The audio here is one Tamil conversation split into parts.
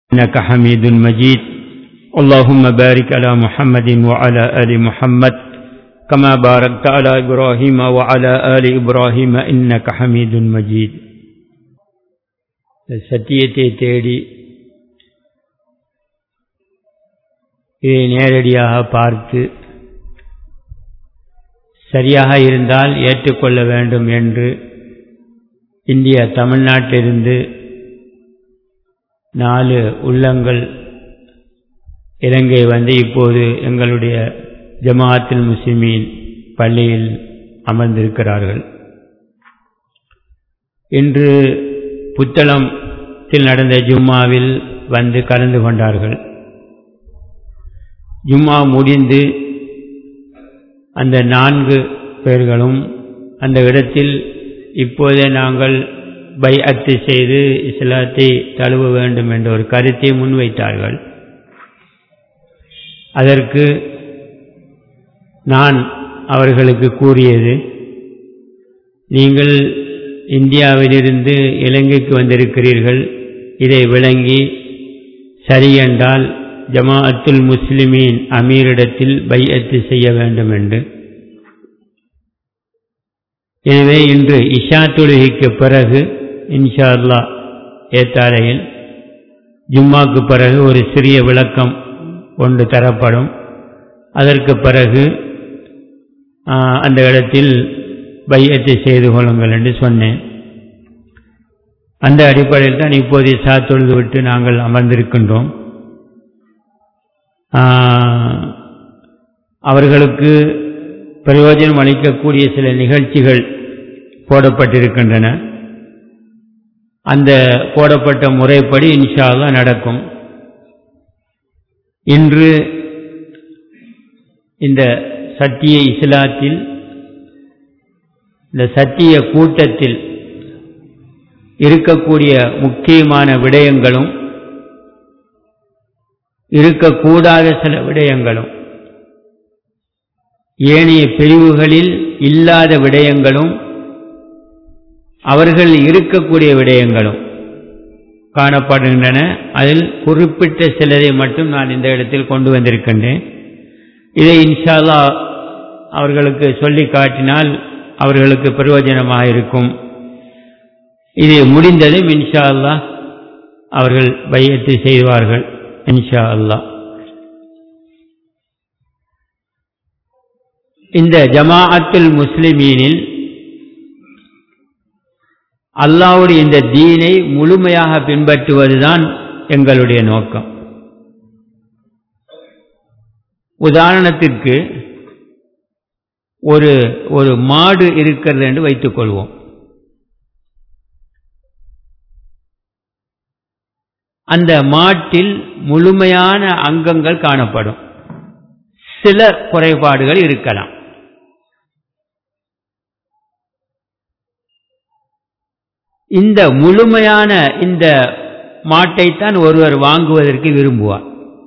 إنك حميد مجيد اللهم بارك على محمد وعلى آل محمد كما باركت على إبراهيم وعلى آل إبراهيم إنك حميد مجيد சத்தியத்தை தேடி இதை நேரடியாக பார்த்து சரியாக இருந்தால் ஏற்றுக்கொள்ள வேண்டும் என்று இந்திய தமிழ்நாட்டிலிருந்து நாலு உள்ளங்கள் இலங்கை வந்து இப்போது எங்களுடைய ஜமாத்தில் முஸ்லிமீன் பள்ளியில் அமர்ந்திருக்கிறார்கள் இன்று புத்தளத்தில் நடந்த ஜும்மாவில் வந்து கலந்து கொண்டார்கள் ஜும்மா முடிந்து அந்த நான்கு பேர்களும் அந்த இடத்தில் இப்போதே நாங்கள் பை அத்து செய்து இஸ்லாத்தை தழுவ வேண்டும் என்ற ஒரு கருத்தை முன்வைத்தார்கள் அதற்கு நான் அவர்களுக்கு கூறியது நீங்கள் இந்தியாவிலிருந்து இலங்கைக்கு வந்திருக்கிறீர்கள் இதை விளங்கி சரியென்றால் ஜமாஅத்துல் முஸ்லிமீன் அமீரிடத்தில் பையத்து செய்ய வேண்டும் என்று எனவே இன்று இஷா தொழுகைக்கு பிறகு இன்ஷா அல்லா ஏத்தாரையில் ஜும்மாக்கு பிறகு ஒரு சிறிய விளக்கம் ஒன்று தரப்படும் அதற்கு பிறகு அந்த இடத்தில் பையத்தை செய்து கொள்ளுங்கள் என்று சொன்னேன் அந்த அடிப்படையில் தான் இப்போது சா தொழுது விட்டு நாங்கள் அமர்ந்திருக்கின்றோம் அவர்களுக்கு பிரயோஜனம் அளிக்கக்கூடிய சில நிகழ்ச்சிகள் போடப்பட்டிருக்கின்றன அந்த போடப்பட்ட முறைப்படி இன்ஷால்லா நடக்கும் இன்று இந்த சத்திய இஸ்லாத்தில் இந்த சத்திய கூட்டத்தில் இருக்கக்கூடிய முக்கியமான விடயங்களும் இருக்கக்கூடாத சில விடயங்களும் ஏனைய பிரிவுகளில் இல்லாத விடயங்களும் அவர்கள் இருக்கக்கூடிய விடயங்களும் காணப்படுகின்றன அதில் குறிப்பிட்ட சிலரை மட்டும் நான் இந்த இடத்தில் கொண்டு வந்திருக்கின்றேன் இதை இன்ஷால்லா அவர்களுக்கு சொல்லி காட்டினால் அவர்களுக்கு பிரயோஜனமாக இருக்கும் இது முடிந்ததும் இன்ஷா அல்லா அவர்கள் பையத்தை செய்வார்கள் இன்ஷா அல்லா இந்த ஜமாஅத்துல் முஸ்லிமீனில் அல்லாவுடைய இந்த தீனை முழுமையாக பின்பற்றுவதுதான் எங்களுடைய நோக்கம் உதாரணத்திற்கு ஒரு ஒரு மாடு இருக்கிறது என்று வைத்துக் கொள்வோம் அந்த மாட்டில் முழுமையான அங்கங்கள் காணப்படும் சில குறைபாடுகள் இருக்கலாம் இந்த முழுமையான இந்த மாட்டைத்தான் ஒருவர் வாங்குவதற்கு விரும்புவார்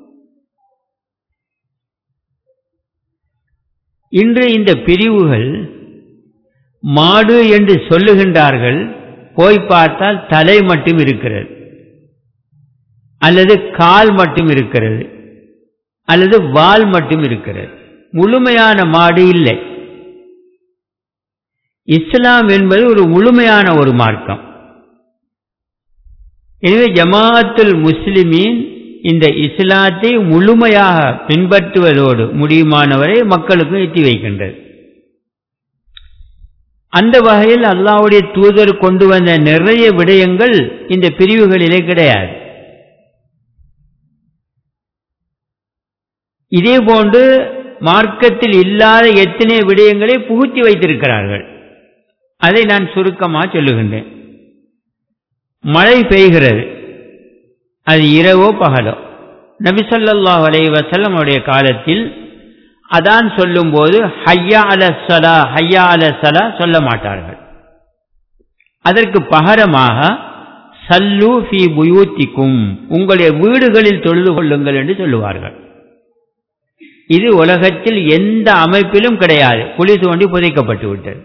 இன்று இந்த பிரிவுகள் மாடு என்று சொல்லுகின்றார்கள் போய் பார்த்தால் தலை மட்டும் இருக்கிறது அல்லது கால் மட்டும் இருக்கிறது அல்லது வால் மட்டும் இருக்கிறது முழுமையான மாடு இல்லை இஸ்லாம் என்பது ஒரு முழுமையான ஒரு மார்க்கம் எனவே ஜமாஅத்துல் முஸ்லிமீன் இந்த இஸ்லாத்தை முழுமையாக பின்பற்றுவதோடு முடியுமானவரை மக்களுக்கும் எட்டி வைக்கின்றது அந்த வகையில் அல்லாவுடைய தூதர் கொண்டு வந்த நிறைய விடயங்கள் இந்த பிரிவுகளிலே கிடையாது இதே போன்று மார்க்கத்தில் இல்லாத எத்தனை விடயங்களை புகுத்தி வைத்திருக்கிறார்கள் அதை நான் சுருக்கமாக சொல்லுகின்றேன் மழை பெய்கிறது அது இரவோ பகலோ நபிசல்லா அலை வசல்லம் அவருடைய காலத்தில் அதான் சொல்லும்போது ஹையா அல சலா ஹையா அல சலா சொல்ல மாட்டார்கள் அதற்கு பகரமாக சல்லு ஃபி புயூத்திக்கும் உங்களுடைய வீடுகளில் தொழுது கொள்ளுங்கள் என்று சொல்லுவார்கள் இது உலகத்தில் எந்த அமைப்பிலும் கிடையாது குழி தோண்டி புதைக்கப்பட்டு விட்டது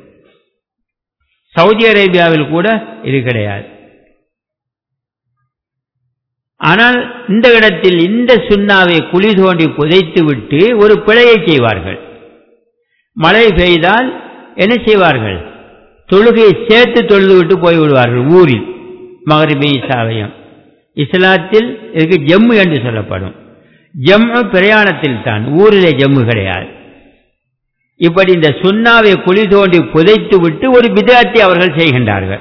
சவுதி அரேபியாவில் கூட இது கிடையாது ஆனால் இந்த இடத்தில் இந்த சுண்ணாவை குழி தோண்டி புதைத்து விட்டு ஒரு பிழையை செய்வார்கள் மழை பெய்தால் என்ன செய்வார்கள் தொழுகையை சேர்த்து தொழுது விட்டு போய்விடுவார்கள் ஊரில் மகரிபை சாவையும் இஸ்லாத்தில் இதுக்கு ஜம்மு என்று சொல்லப்படும் ஜம்மு பிரயாணத்தில் தான் ஊரிலே ஜம்மு கிடையாது இப்படி இந்த சுண்ணாவை குழி தோண்டி புதைத்து விட்டு ஒரு விதத்தை அவர்கள் செய்கின்றார்கள்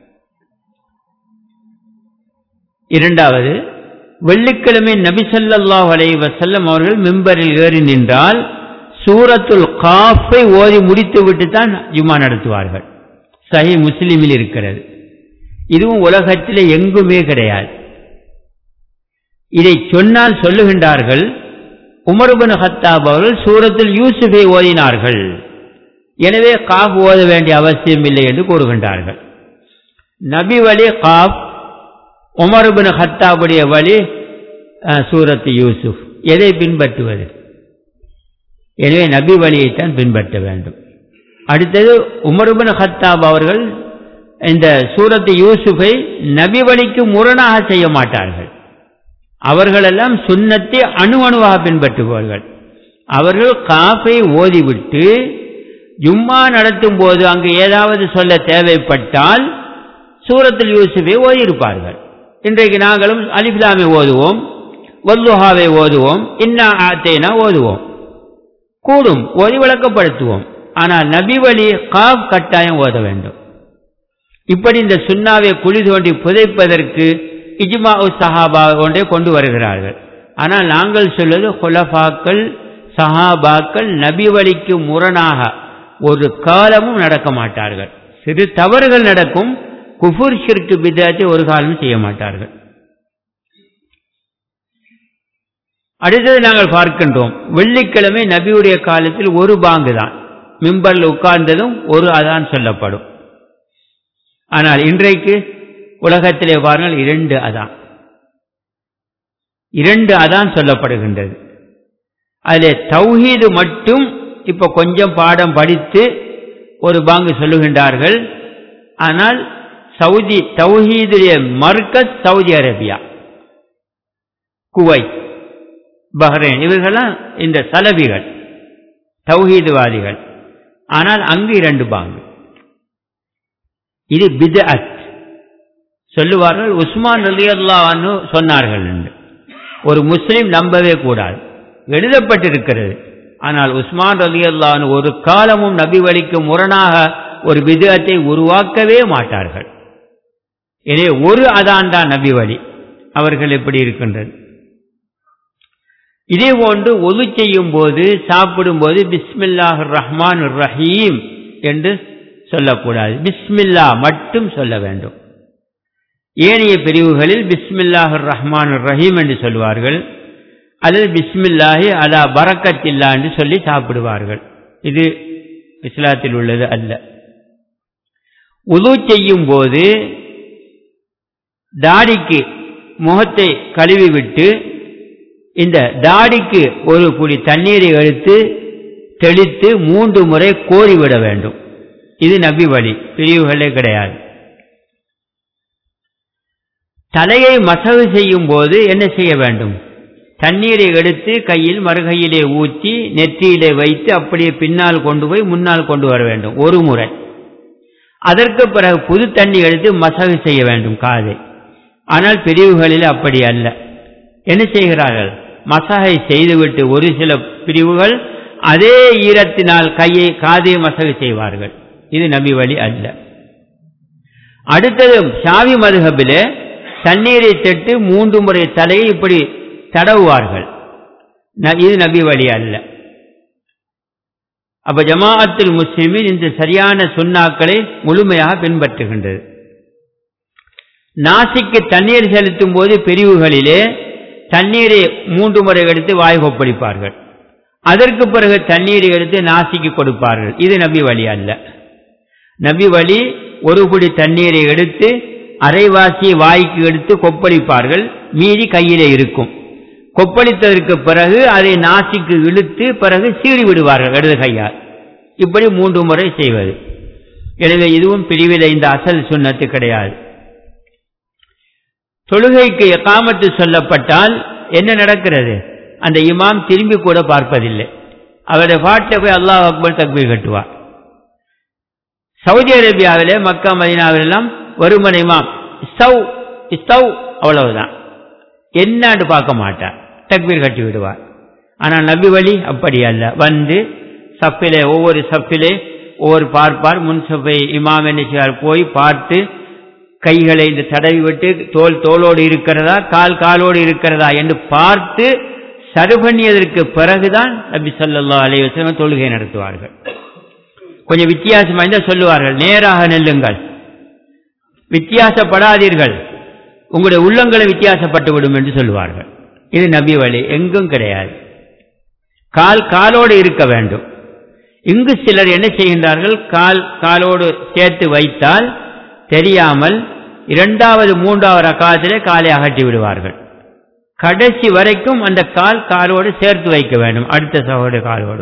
இரண்டாவது வெள்ளிக்கிழமை நபிசல்லாஹ் அலை வசல்லம் அவர்கள் மிம்பரில் ஏறி நின்றால் சூரத்துல் காஃபை ஓதி முடித்து விட்டு தான் ஜுமா நடத்துவார்கள் சஹி முஸ்லிமில் இருக்கிறது இதுவும் உலகத்தில் எங்குமே கிடையாது இதை சொன்னால் சொல்லுகின்றார்கள் உமர்பின் ஹத்தாப் அவர்கள் சூரத்தில் யூசுஃபை ஓதினார்கள் எனவே காப் ஓத வேண்டிய அவசியம் இல்லை என்று கூறுகின்றார்கள் நபி வழி காப் உமர்பின் ஹத்தாபுடைய வழி சூரத்து யூசுப் எதை பின்பற்றுவது எனவே நபி வழியைத்தான் பின்பற்ற வேண்டும் அடுத்தது உமர்பின் ஹத்தாப் அவர்கள் இந்த சூரத்து யூசுஃபை நபி வழிக்கு முரணாக செய்ய மாட்டார்கள் அவர்களெல்லாம் சுண்ணத்தை அணு அணுவாக பின்பற்றுவார்கள் அவர்கள் காஃபை ஓதிவிட்டு ஜும்மா நடத்தும் போது அங்கு ஏதாவது சொல்ல தேவைப்பட்டால் சூரத்தில் யூசுஃபை ஓதியிருப்பார்கள் இன்றைக்கு நாங்களும் அலிஃப்லாமை ஓதுவோம் வல்லுஹாவை ஓதுவோம் இன்னா ஆத்தேனா ஓதுவோம் கூடும் ஓதி விளக்கப்படுத்துவோம் ஆனால் நபி வழி காப் கட்டாயம் ஓத வேண்டும் இப்படி இந்த சுண்ணாவை குழி தோண்டி புதைப்பதற்கு இஜ்மா சஹாபா கொண்டே கொண்டு வருகிறார்கள் ஆனால் நாங்கள் சொல்வது ஹுலஃபாக்கள் சஹாபாக்கள் நபி வழிக்கு முரணாக ஒரு காலமும் நடக்க மாட்டார்கள் சிறு தவறுகள் நடக்கும் குஃபுர் ஷிர்கு பிதாத்தை ஒரு காலமும் செய்ய மாட்டார்கள் அடுத்தது நாங்கள் பார்க்கின்றோம் வெள்ளிக்கிழமை நபியுடைய காலத்தில் ஒரு பாங்கு தான் மிம்பரில் உட்கார்ந்ததும் ஒரு அதான் சொல்லப்படும் ஆனால் இன்றைக்கு உலகத்திலே பாருங்கள் இரண்டு அதான் இரண்டு அதான் சொல்லப்படுகின்றது அதில் தௌஹீது மட்டும் இப்ப கொஞ்சம் பாடம் படித்து ஒரு பாங்கு சொல்லுகின்றார்கள் ஆனால் சவுதி தௌஹீதுடைய மர்க்கஸ் சவுதி அரேபியா குவைத் பஹ்ரைன் இவர்கள்லாம் இந்த சலபிகள் தௌஹீதுவாதிகள் ஆனால் அங்கு இரண்டு பாங்கு இது பிதஅத் சொல்லுவார்கள் உஸ்மான் அலி அல்லான்னு சொன்னார்கள் என்று ஒரு முஸ்லீம் நம்பவே கூடாது எழுதப்பட்டிருக்கிறது ஆனால் உஸ்மான் அலி அல்லான்னு ஒரு காலமும் நபி வழிக்கு முரணாக ஒரு விதத்தை உருவாக்கவே மாட்டார்கள் எனவே ஒரு அதான் தான் நபி வழி அவர்கள் எப்படி இருக்கின்றது இதே போன்று ஒது செய்யும் போது சாப்பிடும் போது பிஸ்மில்லாஹ் ரஹ்மான் ரஹீம் என்று சொல்லக்கூடாது பிஸ்மில்லா மட்டும் சொல்ல வேண்டும் ஏனைய பிரிவுகளில் பிஸ்மில்லாஹ் ரஹ்மான் ரஹீம் என்று சொல்வார்கள் அல்லது பிஸ்மில்லாஹி அலா பரக்கத்தில்லா என்று சொல்லி சாப்பிடுவார்கள் இது இஸ்லாத்தில் உள்ளது அல்ல உது செய்யும் போது தாடிக்கு முகத்தை கழுவி விட்டு இந்த தாடிக்கு ஒரு குடி தண்ணீரை எடுத்து தெளித்து மூன்று முறை கோரிவிட வேண்டும் இது நபி வழி பிரிவுகளே கிடையாது தலையை மசகு செய்யும் போது என்ன செய்ய வேண்டும் தண்ணீரை எடுத்து கையில் மறுகையிலே ஊற்றி நெற்றியிலே வைத்து அப்படியே பின்னால் கொண்டு போய் முன்னால் கொண்டு வர வேண்டும் ஒரு முறை அதற்கு பிறகு புது தண்ணி எடுத்து மசகு செய்ய வேண்டும் காதை ஆனால் பிரிவுகளில் அப்படி அல்ல என்ன செய்கிறார்கள் மசகை செய்துவிட்டு ஒரு சில பிரிவுகள் அதே ஈரத்தினால் கையை காதை மசகு செய்வார்கள் இது நபி வழி அல்ல அடுத்தது ஷாவி மதுகபிலே தண்ணீரை தட்டு மூன்று முறை தலையை இப்படி தடவுவார்கள் இது நபி வழி அல்ல அப்ப ஜமாஅத்தில் முஸ்லிமின் இந்த சரியான சுண்ணாக்களை முழுமையாக பின்பற்றுகின்றது நாசிக்கு தண்ணீர் செலுத்தும் போது பிரிவுகளிலே தண்ணீரை மூன்று முறை எடுத்து வாய் கொப்பளிப்பார்கள் அதற்கு பிறகு தண்ணீரை எடுத்து நாசிக்கு கொடுப்பார்கள் இது நபி வழி அல்ல நபி வழி ஒரு குடி தண்ணீரை எடுத்து அரைவாசி வாய்க்கு எடுத்து கொப்பளிப்பார்கள் மீதி கையிலே இருக்கும் கொப்பளித்ததற்கு பிறகு அதை நாசிக்கு இழுத்து பிறகு சீறி விடுவார்கள் இடது கையால் இப்படி மூன்று முறை செய்வது எனவே இதுவும் பிரிவில் இந்த அசல் சுண்ணத்து கிடையாது தொழுகைக்கு எக்காமத்து சொல்லப்பட்டால் என்ன நடக்கிறது அந்த இமாம் திரும்பி கூட பார்ப்பதில்லை அவருடைய பாட்டை போய் அல்லாஹ் அக்பர் தக்பீர் கட்டுவார் சவுதி அரேபியாவிலே மக்கா மதினாவிலெல்லாம் வருமன் இமாம் இஸ்தவ் இஸ்தவ் அவ்வளவுதான் என்னான்னு பார்க்க மாட்டார் தக்பீர் கட்டி விடுவார் ஆனால் நபி வழி அப்படி அல்ல வந்து சப்பிலே ஒவ்வொரு சப்பிலே ஒவ்வொரு பார்ப்பார் முன் சப்பை இமாம் என்ன செய்வார் போய் பார்த்து கைகளை இந்த தடவி விட்டு தோல் தோளோடு இருக்கிறதா கால் காலோடு இருக்கிறதா என்று பார்த்து சரி பண்ணியதற்கு பிறகுதான் நபி சொல்லா அலைவசம் தொழுகை நடத்துவார்கள் கொஞ்சம் வித்தியாசம் இருந்தால் சொல்லுவார்கள் நேராக நெல்லுங்கள் வித்தியாசப்படாதீர்கள் உங்களுடைய உள்ளங்களை வித்தியாசப்பட்டு விடும் என்று சொல்லுவார்கள் இது நபி வழி எங்கும் கிடையாது கால் காலோடு இருக்க வேண்டும் இங்கு சிலர் என்ன செய்கின்றார்கள் கால் காலோடு சேர்த்து வைத்தால் தெரியாமல் இரண்டாவது மூன்றாவது ரகாலத்திலே காலை அகற்றி விடுவார்கள் கடைசி வரைக்கும் அந்த கால் காலோடு சேர்த்து வைக்க வேண்டும் அடுத்த சகோடைய காலோடு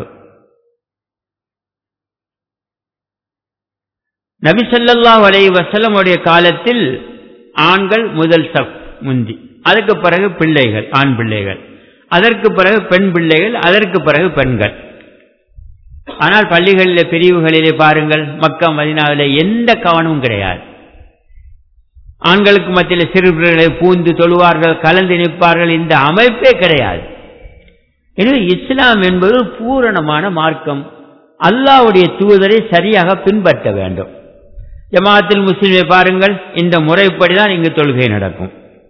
நபி ஸல்லல்லாஹு அலைஹி வஸல்லமுடைய காலத்தில் ஆண்கள் முதல் சப் முந்தி அதுக்கு பிறகு பிள்ளைகள் ஆண் பிள்ளைகள் அதற்கு பிறகு பெண் பிள்ளைகள் அதற்கு பிறகு பெண்கள் ஆனால் பள்ளிகளில் பிரிவுகளிலே பாருங்கள் மக்கா மதினாவிலே எந்த கவனமும் கிடையாது ஆண்களுக்கு மத்தியில் சிறுவர்களை பூந்து தொழுவார்கள் கலந்து நிற்பார்கள் இந்த அமைப்பே கிடையாது எனவே இஸ்லாம் என்பது பூரணமான மார்க்கம் அல்லாவுடைய தூதரை சரியாக பின்பற்ற வேண்டும் ஜமாத்தில் முஸ்லிமை பாருங்கள் இந்த முறைப்படிதான் இங்கு தொழுகை நடக்கும்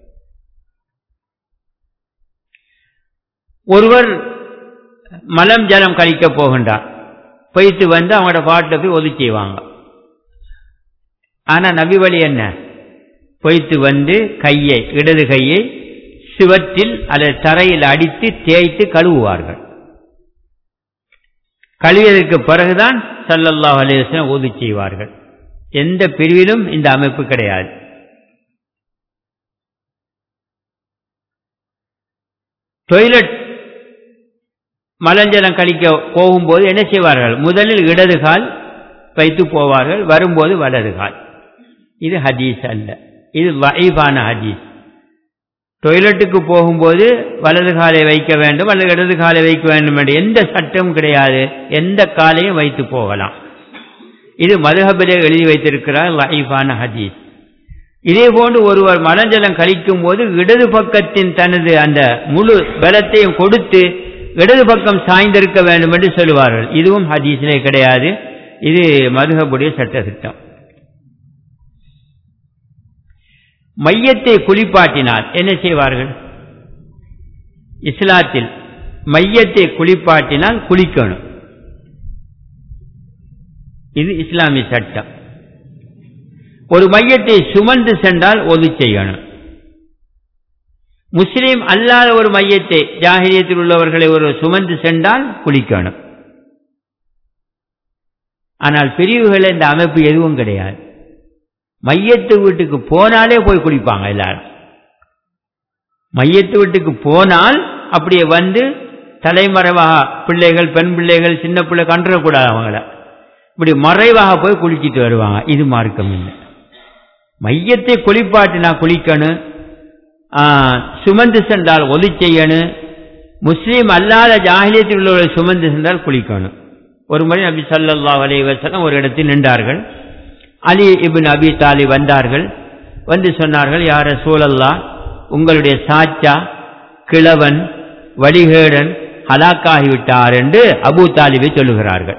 ஒருவர் மலம் ஜலம் கழிக்க போகின்றார் போயிட்டு வந்து அவங்களோட பாட்டை போய் ஒதுக்கி செய்வாங்க ஆனா நபி வழி என்ன போய்த்து வந்து கையை இடது கையை சிவத்தில் அல்லது தரையில் அடித்து தேய்த்து கழுவுவார்கள் கழுவியதற்கு பிறகுதான் சல்லல்லாஹ் அலேஸ்வரம் ஒது செய்வார்கள் எந்த பிரிவிலும் இந்த அமைப்பு கிடையாது டொய்லெட் மலஞ்சலம் கழிக்க போகும்போது என்ன செய்வார்கள் முதலில் இடது கால் வைத்து போவார்கள் வரும்போது வலது கால் இது ஹதீஸ் அல்ல இது வைபான ஹதீஸ் டொய்லெட்டுக்கு போகும்போது வலது காலை வைக்க வேண்டும் அல்லது இடது காலை வைக்க வேண்டும் என்று எந்த சட்டமும் கிடையாது எந்த காலையும் வைத்து போகலாம் இது மதுஹபிலே எழுதி வைத்திருக்கிறார் லைஃபான ஹதீஸ் இதே போன்று ஒருவர் மலஞ்சலம் கழிக்கும் போது இடது பக்கத்தின் தனது அந்த முழு பலத்தையும் கொடுத்து இடது பக்கம் சாய்ந்திருக்க வேண்டும் என்று சொல்லுவார்கள் இதுவும் ஹதீஸிலே கிடையாது இது மதுஹபுடைய சட்டத்திட்டம் மையத்தை குளிப்பாட்டினால் என்ன செய்வார்கள் இஸ்லாத்தில் மையத்தை குளிப்பாட்டினால் குளிக்கணும் இது இஸ்லாமிய சட்டம் ஒரு மையத்தை சுமந்து சென்றால் ஒது செய்யணும் முஸ்லீம் அல்லாத ஒரு மையத்தை ஜாகிரியத்தில் உள்ளவர்களை ஒரு சுமந்து சென்றால் குளிக்கணும் ஆனால் பிரிவுகளை இந்த அமைப்பு எதுவும் கிடையாது மையத்து வீட்டுக்கு போனாலே போய் குளிப்பாங்க எல்லாரும் மையத்து வீட்டுக்கு போனால் அப்படியே வந்து தலைமறைவாக பிள்ளைகள் பெண் பிள்ளைகள் சின்ன பிள்ளை கண்டுடக்கூடாது அவங்கள இப்படி மறைவாக போய் குளிச்சிட்டு வருவாங்க இது மார்க்கம் இல்லை மையத்தை குளிப்பாட்டினா குளிக்கணும் சுமந்து சென்றால் ஒலி செய்யணும் முஸ்லீம் அல்லாத ஜாகிலியத்தில் உள்ளவர்களை சுமந்து சென்றால் குளிக்கணும் ஒரு முறை நபி சல்லா அலைவசலம் ஒரு இடத்தில் நின்றார்கள் அலி இபின் அபி தாலி வந்தார்கள் வந்து சொன்னார்கள் யார சூழல்லா உங்களுடைய சாச்சா கிழவன் வடிகேடன் ஹலாக்காகிவிட்டார் என்று அபு தாலிபை சொல்லுகிறார்கள்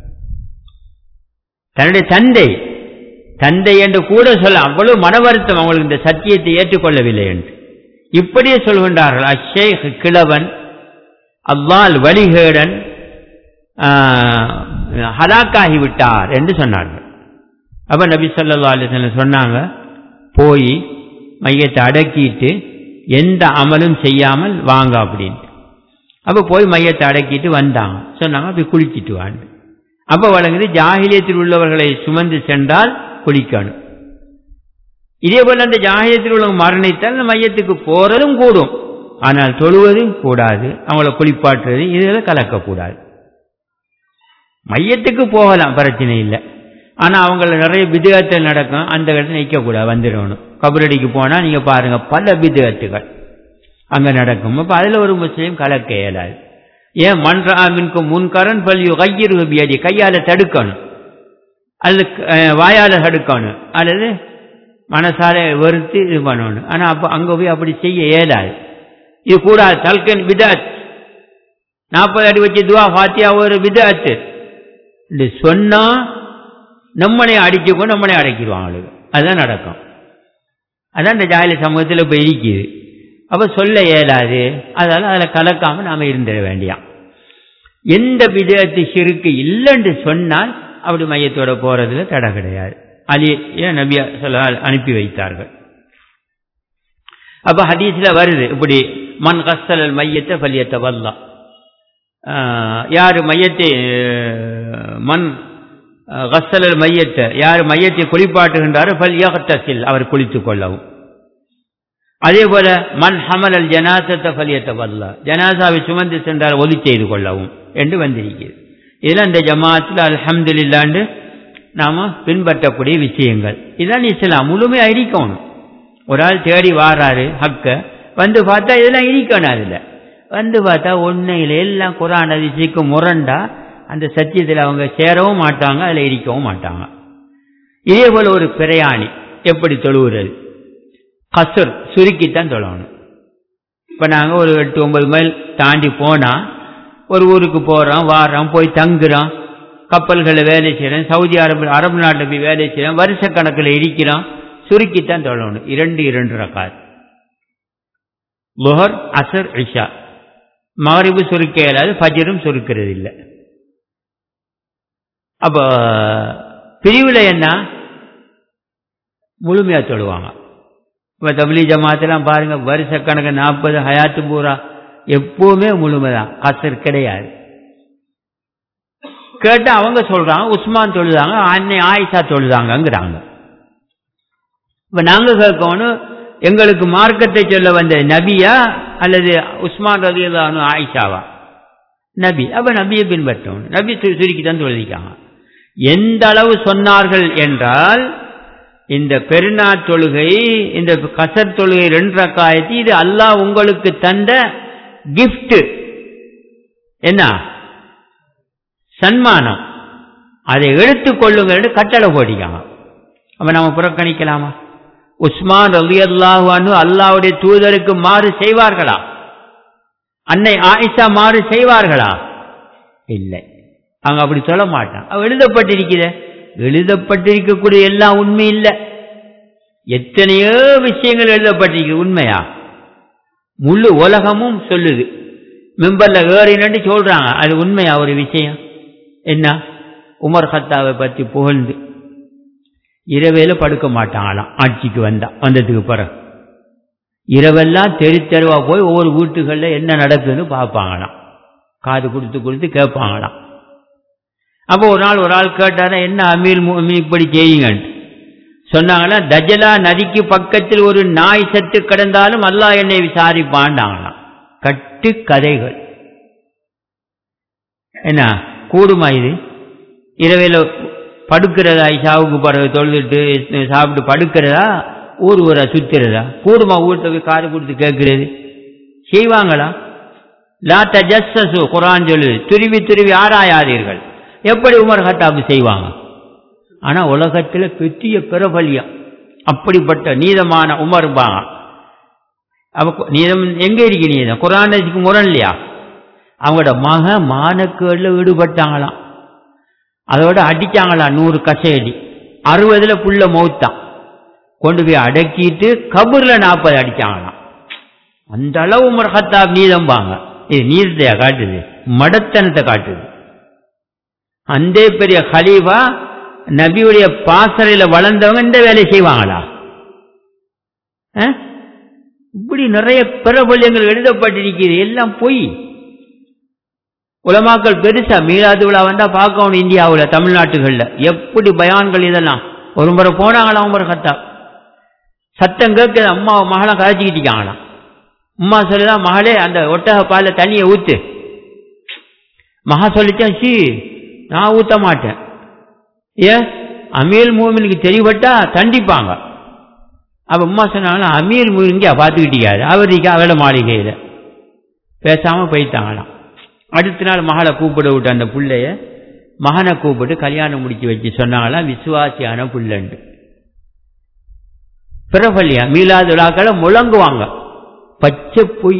தன்னுடைய தந்தை தந்தை என்று கூட சொல்ல அவ்வளவு மன வருத்தம் அவங்களுக்கு இந்த சத்தியத்தை ஏற்றுக்கொள்ளவில்லை என்று இப்படியே சொல்கின்றார்கள் அஷேக் கிழவன் அவ்வால் வழிகேடன் ஹலாக்காகிவிட்டார் என்று சொன்னார்கள் அப்ப நபி சொல்லா அலிஸ்லாம் சொன்னாங்க போய் மையத்தை அடக்கிட்டு எந்த அமலும் செய்யாமல் வாங்க அப்படின்ட்டு அப்ப போய் மையத்தை அடக்கிட்டு வந்தாங்க சொன்னாங்க அப்படி குளிச்சிட்டு வாங்க அப்ப வழங்குது ஜாகிலியத்தில் உள்ளவர்களை சுமந்து சென்றால் குளிக்கணும் இதே போல அந்த ஜாகியத்தில் உள்ளவங்க மரணித்தால் அந்த மையத்துக்கு போறதும் கூடும் ஆனால் தொழுவதும் கூடாது அவங்கள குளிப்பாட்டுறது இதில் கலக்கக்கூடாது மையத்துக்கு போகலாம் பிரச்சனை இல்லை ஆனால் அவங்கள நிறைய விதத்தில் நடக்கும் அந்த இடத்துல நிற்கக்கூடாது வந்துடணும் கபரடிக்கு போனா நீங்க பாருங்க பல விதத்துகள் அங்க நடக்கும் அப்ப அதுல ஒரு முஸ்லீம் கலக்க இயலாது ஏன் மன்றாமின்கு முன்கரன் பல்யு கையிரு பியடி கையால தடுக்கணும் அல்லது அஹ், வாயால தடுக்கணும் அல்லது மனசால வெறுத்து இது பண்ணணும் ஆனா அப்ப அங்க போய் அப்படி செய்ய இயலாது இது கூடாது தல்கன் விதாத் நாற்பது அடி வச்சு துவா ஃபாத்தியா ஒரு விதாத்து இது சொன்னா நம்மளை அடிச்சுக்கோ நம்மளை அடைக்கிடுவாங்க அவளுக்கு அதுதான் நடக்கும் அதான் இந்த ஜாயில சமூகத்தில் இப்போ இருக்குது அப்போ சொல்ல இயலாது அதனால அதில் கலக்காம நாம இருந்துட வேண்டியாம் எந்த விதத்து சிறுக்கு இல்லைன்னு சொன்னால் அப்படி மையத்தோட போறதுல தடை கிடையாது அலி ஏன் நபியா சொல்ல அனுப்பி வைத்தார்கள் அப்ப ஹதீஸ்ல வருது இப்படி மண் கஸ்தலல் மையத்தை பலியத்தை வல்லா யார் மையத்தை அஹ், மண் அஹ், கஸ்தலல் மையத்தை யார் மையத்தை குளிப்பாட்டுகின்றாரோ பல் யகத்தசில் அவர் குளித்துக் கொள்ளவும் அதே போல மண் ஹமலல் ஜனாசத்தை பலியத்தை வல்லா ஜனாசாவை சுமந்து சென்றால் ஒலி செய்து கொள்ளவும் என்று வந்திருக்கிறது இதெல்லாம் இந்த ஜமாத்தில் அல்ஹம்துலில்லாண்டு நாம பின்பற்றக்கூடிய விஷயங்கள் இதுதான் இஸ்லாம் முழுமையா இருக்கணும் ஒரு ஆள் தேடி வாராரு ஹக்க வந்து பார்த்தா இதெல்லாம் இருக்கணும் அதுல வந்து பார்த்தா ஒன்னையில எல்லாம் குரான் அதிசயக்கு முரண்டா அந்த சத்தியத்தில் அவங்க சேரவும் மாட்டாங்க அதில் இருக்கவும் மாட்டாங்க இதே போல ஒரு பிரயாணி எப்படி தொழுவுறது கசர் சுருக்கித்தான் தொழணும் இப்போ நாங்கள் ஒரு எட்டு ஒன்பது மைல் தாண்டி போனால் ஒரு ஊருக்கு போகிறோம் வாரோம் போய் தங்குறோம் கப்பல்களில் வேலை செய்கிறோம் சவுதி அரபு அரபு நாட்டில் போய் வேலை செய்கிறோம் வருஷக்கணக்கில் இருக்கிறோம் சுருக்கித்தான் தொழணும் இரண்டு இரண்டு ரக்காத் லுஹர் அசர் இஷா மகரிபு சுருக்க இயலாது ஃபஜரும் சுருக்கிறது இல்லை அப்போ பிரிவில் என்ன முழுமையாக தொழுவாங்க இப்போ தபிலி ஜமாத்தெல்லாம் பாருங்க வருஷக்கணக்கு நாற்பது ஹயாத்து பூரா எப்பவுமே முழுமைதான் கசர் கிடையாது கேட்டா அவங்க சொல்றாங்க உஸ்மான் தொழுதாங்க அன்னை ஆயிஷா தொழுதாங்கங்கிறாங்க இப்ப நாங்க கேட்கணும் எங்களுக்கு மார்க்கத்தை சொல்ல வந்த நபியா அல்லது உஸ்மான் ரதியல்லானு ஆயிஷாவா நபி அப்ப நபியை பின்பற்றணும் நபி சு- சுருக்கித்தான் தொழுதிக்காங்க எந்த அளவு சொன்னார்கள் என்றால் இந்த பெருநாள் தொழுகை இந்த கசர் தொழுகை ரெண்டு ரக்காயத்தி இது அல்லாஹ் உங்களுக்கு தந்த கிஃப்ட் என்ன சன்மானம் அதை எடுத்துக் கொள்ளுங்கள் கட்டளை போடிக்காங்க அப்ப நாம புறக்கணிக்கலாமா உஸ்மான் ரலி அல்லாஹானு அல்லாவுடைய தூதருக்கு மாறு செய்வார்களா அன்னை ஆயிஷா மாறு செய்வார்களா இல்லை அவங்க அப்படி சொல்ல மாட்டான் அவ எழுதப்பட்டிருக்கிற எழுதப்பட்டிருக்கக்கூடிய எல்லாம் உண்மை இல்லை எத்தனையோ விஷயங்கள் எழுதப்பட்டிருக்கு உண்மையா முழு உலகமும் சொல்லுது மெம்பர்ல ஏறினு சொல்றாங்க அது உண்மையா ஒரு விஷயம் என்ன உமர் ஹத்தாவை பற்றி புகழ்ந்து இரவேல படுக்க மாட்டாங்களாம் ஆட்சிக்கு வந்தா வந்ததுக்கு பிறகு இரவெல்லாம் தெரு தெருவா போய் ஒவ்வொரு வீட்டுகளில் என்ன நடக்குதுன்னு பார்ப்பாங்களாம் காது கொடுத்து கொடுத்து கேட்பாங்களாம் அப்போ ஒரு நாள் ஒரு ஆள் கேட்டாரா என்ன அமீர் மூமி இப்படி செய்யுங்கன்ட்டு சொன்னாங்களா தஜலா நதிக்கு பக்கத்தில் ஒரு நாய் செத்து கிடந்தாலும் அல்லாஹ் என்னை விசாரிப்பாண்டாங்களாம் கட்டு கதைகள் என்ன கூடுமா இது இரவையில் படுக்கிறதா இஷாவுக்கு பிறகு தொழுதுட்டு சாப்பிட்டு படுக்கிறதா ஊர் ஊரா சுத்துறதா கூடுமா வீட்டில் போய் காது கொடுத்து கேட்கிறது செய்வாங்களா லா தஜஸ்ஸசு குரான் சொல்லுது துருவி துருவி ஆராயாதீர்கள் எப்படி உமர் ஹத்தாபு செய்வாங்க ஆனா உலகத்துல பெரிய பிரபல்யம் அப்படிப்பட்ட நீதமான உமர்பாங்க அப்ப நீதம் எங்க இருக்கு நீதம் குரானுக்கு முரண் இல்லையா அவங்களோட மக மானக்கேடுல ஈடுபட்டாங்களாம் அதோட அடிச்சாங்களாம் நூறு கசையடி அறுபதுல புள்ள மௌத்தான் கொண்டு போய் அடக்கிட்டு கபூர்ல நாற்பது அடிச்சாங்களாம் அந்த அளவு உமர் ஹத்தாப் நீதம்பாங்க இது நீதத்தையா காட்டுது மடத்தனத்தை காட்டுது அந்த பெரிய ஹலீஃபா நபியுடைய பாசறையில் வளர்ந்தவங்க இந்த வேலையை செய்வாங்களா அஹ்? இப்படி நிறைய பிரபல்யங்கள் எழுதப்பட்டிருக்கிறது எல்லாம் பொய் உலமாக்கள் பெருசா மீளாது விழா வந்தா பார்க்கணும் இந்தியாவில் தமிழ்நாட்டுகள்ல எப்படி பயான்கள் இதெல்லாம் ஒரு முறை போனாங்களாம் உமர் கத்தா சத்தம் கேட்குது அம்மா மகளை கதைச்சிக்கிட்டு இருக்காங்களாம் அம்மா சொல்லுதான் மகளே அந்த ஒட்டக பால தண்ணியை ஊத்து மகா சொல்லிச்சான் சி நான் ஊத்த மாட்டேன் ஏன் அமீல் மூமினுக்கு தெரியப்பட்டா தண்டிப்பாங்க அப்ப உமா சொன்னாலும் அமீர் முருங்கி பார்த்துக்கிட்டியாரு அவர் அவளோட மாளிகையில் பேசாம போயிட்டாங்களாம் அடுத்த நாள் மகளை கூப்பிட விட்டு அந்த பிள்ளைய மகனை கூப்பிட்டு கல்யாணம் முடிச்சு வச்சு சொன்னாங்களாம் விசுவாசியான புள்ளண்டு பிரபல்யா மீளாத விழாக்களை முழங்குவாங்க பச்சை பொய்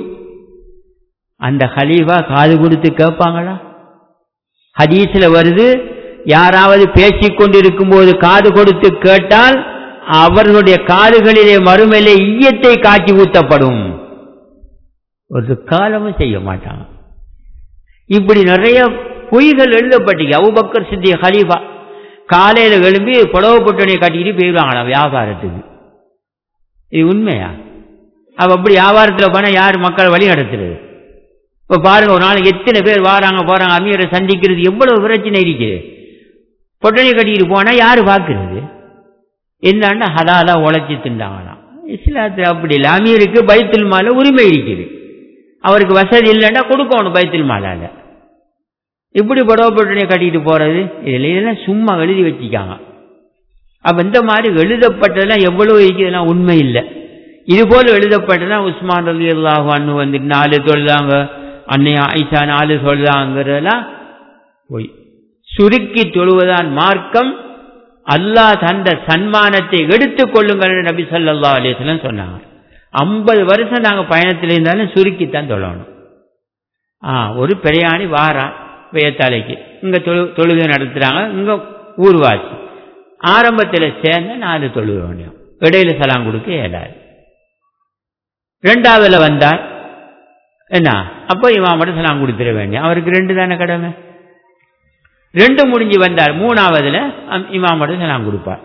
அந்த ஹலீஃபா காது கொடுத்து கேட்பாங்களா ஹதீஸ்ல வருது யாராவது பேசிக் கொண்டிருக்கும் போது காது கொடுத்து கேட்டால் அவர்களுடைய காதுகளிலே மறுமையிலே ஈயத்தை காட்சி ஊத்தப்படும் ஒரு காலமும் செய்ய மாட்டாங்க இப்படி நிறைய பொய்கள் எழுதப்பட்டீங்க அவுபக்கர் சித்தி ஹலீஃபா காலையில எழும்பி புடவை பொட்டனை கட்டிக்கிட்டு போயிடுவாங்களாம் வியாபாரத்துக்கு இது உண்மையா அப்ப அப்படி வியாபாரத்தில் போனா யார் மக்கள் வழி நடத்துறது இப்ப பாருங்க ஒரு நாளைக்கு எத்தனை பேர் வாராங்க போறாங்க அமீரை சந்திக்கிறது எவ்வளவு பிரச்சனை இருக்குது பொட்டனை கட்டிக்கிட்டு போனா யாரு பார்க்கறது என்னன்னா ஹலாலா உழைச்சி திண்டாங்களாம் இஸ்லாத்தில் அப்படி இல்லை அமீருக்கு பைத்துல் மால உரிமை இருக்குது அவருக்கு வசதி இல்லைன்னா கொடுக்கணும் பைத்துல் மாலால இப்படி புடவை பொட்டனை கட்டிட்டு போறது இதில் இதெல்லாம் சும்மா எழுதி வச்சுக்காங்க அப்ப இந்த மாதிரி எழுதப்பட்டதெல்லாம் எவ்வளவு இருக்குதுலாம் உண்மை இல்லை இது போல எழுதப்பட்டதான் உஸ்மான் ரலி அல்லாஹ் அண்ணு வந்துட்டு நாலு தொழுதாங்க அன்னை ஆயிஷா நாலு சொல்றாங்கிறதெல்லாம் போய் சுருக்கி தொழுவதான் மார்க்கம் அல்லாஹ் தந்த சன்மானத்தை எடுத்துக் கொள்ளுங்கள் நபி சல்லா அலிஸ்லாம் சொன்னாங்க ஐம்பது வருஷம் நாங்கள் பயணத்தில் இருந்தாலும் சுருக்கித்தான் தொழணும் ஆ ஒரு பிரயாணி வாரா வேத்தாலைக்கு இங்க தொழு தொழுகை நடத்துறாங்க இங்க ஊர்வாசி ஆரம்பத்தில் சேர்ந்த நாலு தொழுக வேண்டியும் இடையில சலாம் கொடுக்க இயலாது ரெண்டாவதுல வந்தார் என்ன அப்போ இவன் மட்டும் சலாம் கொடுத்துட வேண்டிய அவருக்கு ரெண்டு தானே கடமை ரெண்டு முடிஞ்சு வந்தார் மூணாவதுல இமாம் மட்டும் சலாம் கொடுப்பார்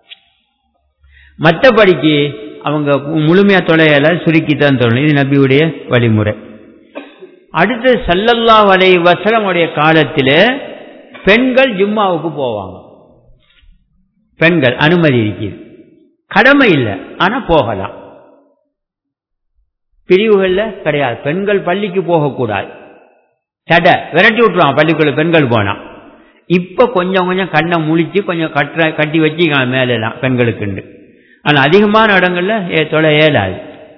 மற்றபடிக்கு அவங்க முழுமையா தொலையல சுருக்கித்தான் சொல்லணும் இது நபியுடைய வழிமுறை அடுத்து சல்லல்லா வலை வசலமுடைய காலத்தில் பெண்கள் ஜும்மாவுக்கு போவாங்க பெண்கள் அனுமதி இருக்குது கடமை இல்லை ஆனா போகலாம் பிரிவுகள்ல கிடையாது பெண்கள் பள்ளிக்கு போகக்கூடாது தடை விரட்டி விட்டுருவாங்க பள்ளிக்குள்ள பெண்கள் போனா இப்ப கொஞ்சம் கொஞ்சம் கண்ணை முழிச்சு கொஞ்சம் கட்டுற கட்டி வச்சுக்காங்க மேலெல்லாம் பெண்களுக்குண்டு ஆனா அதிகமான இடங்கள்ல தொலை ஏலாது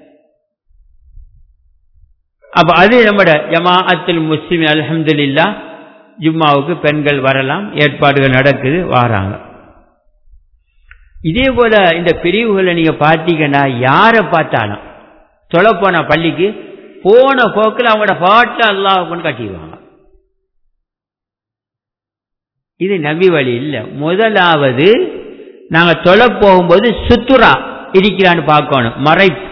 அப்ப அது நம்மட ஜமாஅத்தில் முஸ்லிம் அலமதுல்லா ஜும்மாவுக்கு பெண்கள் வரலாம் ஏற்பாடுகள் நடக்குது வாராங்க இதே போல இந்த பிரிவுகளை நீங்க பார்த்தீங்கன்னா யாரை பார்த்தாலும் தொலை போன பள்ளிக்கு போன போக்கில் அவங்களோட பாட்டில் அல்லாஹ் கொண்டு கட்டிடுவாங்க இது நபி வழி இல்லை முதலாவது நாங்க தொலை போகும்போது சுத்துரா இருக்கிறான்னு பார்க்கணும் மறைப்பு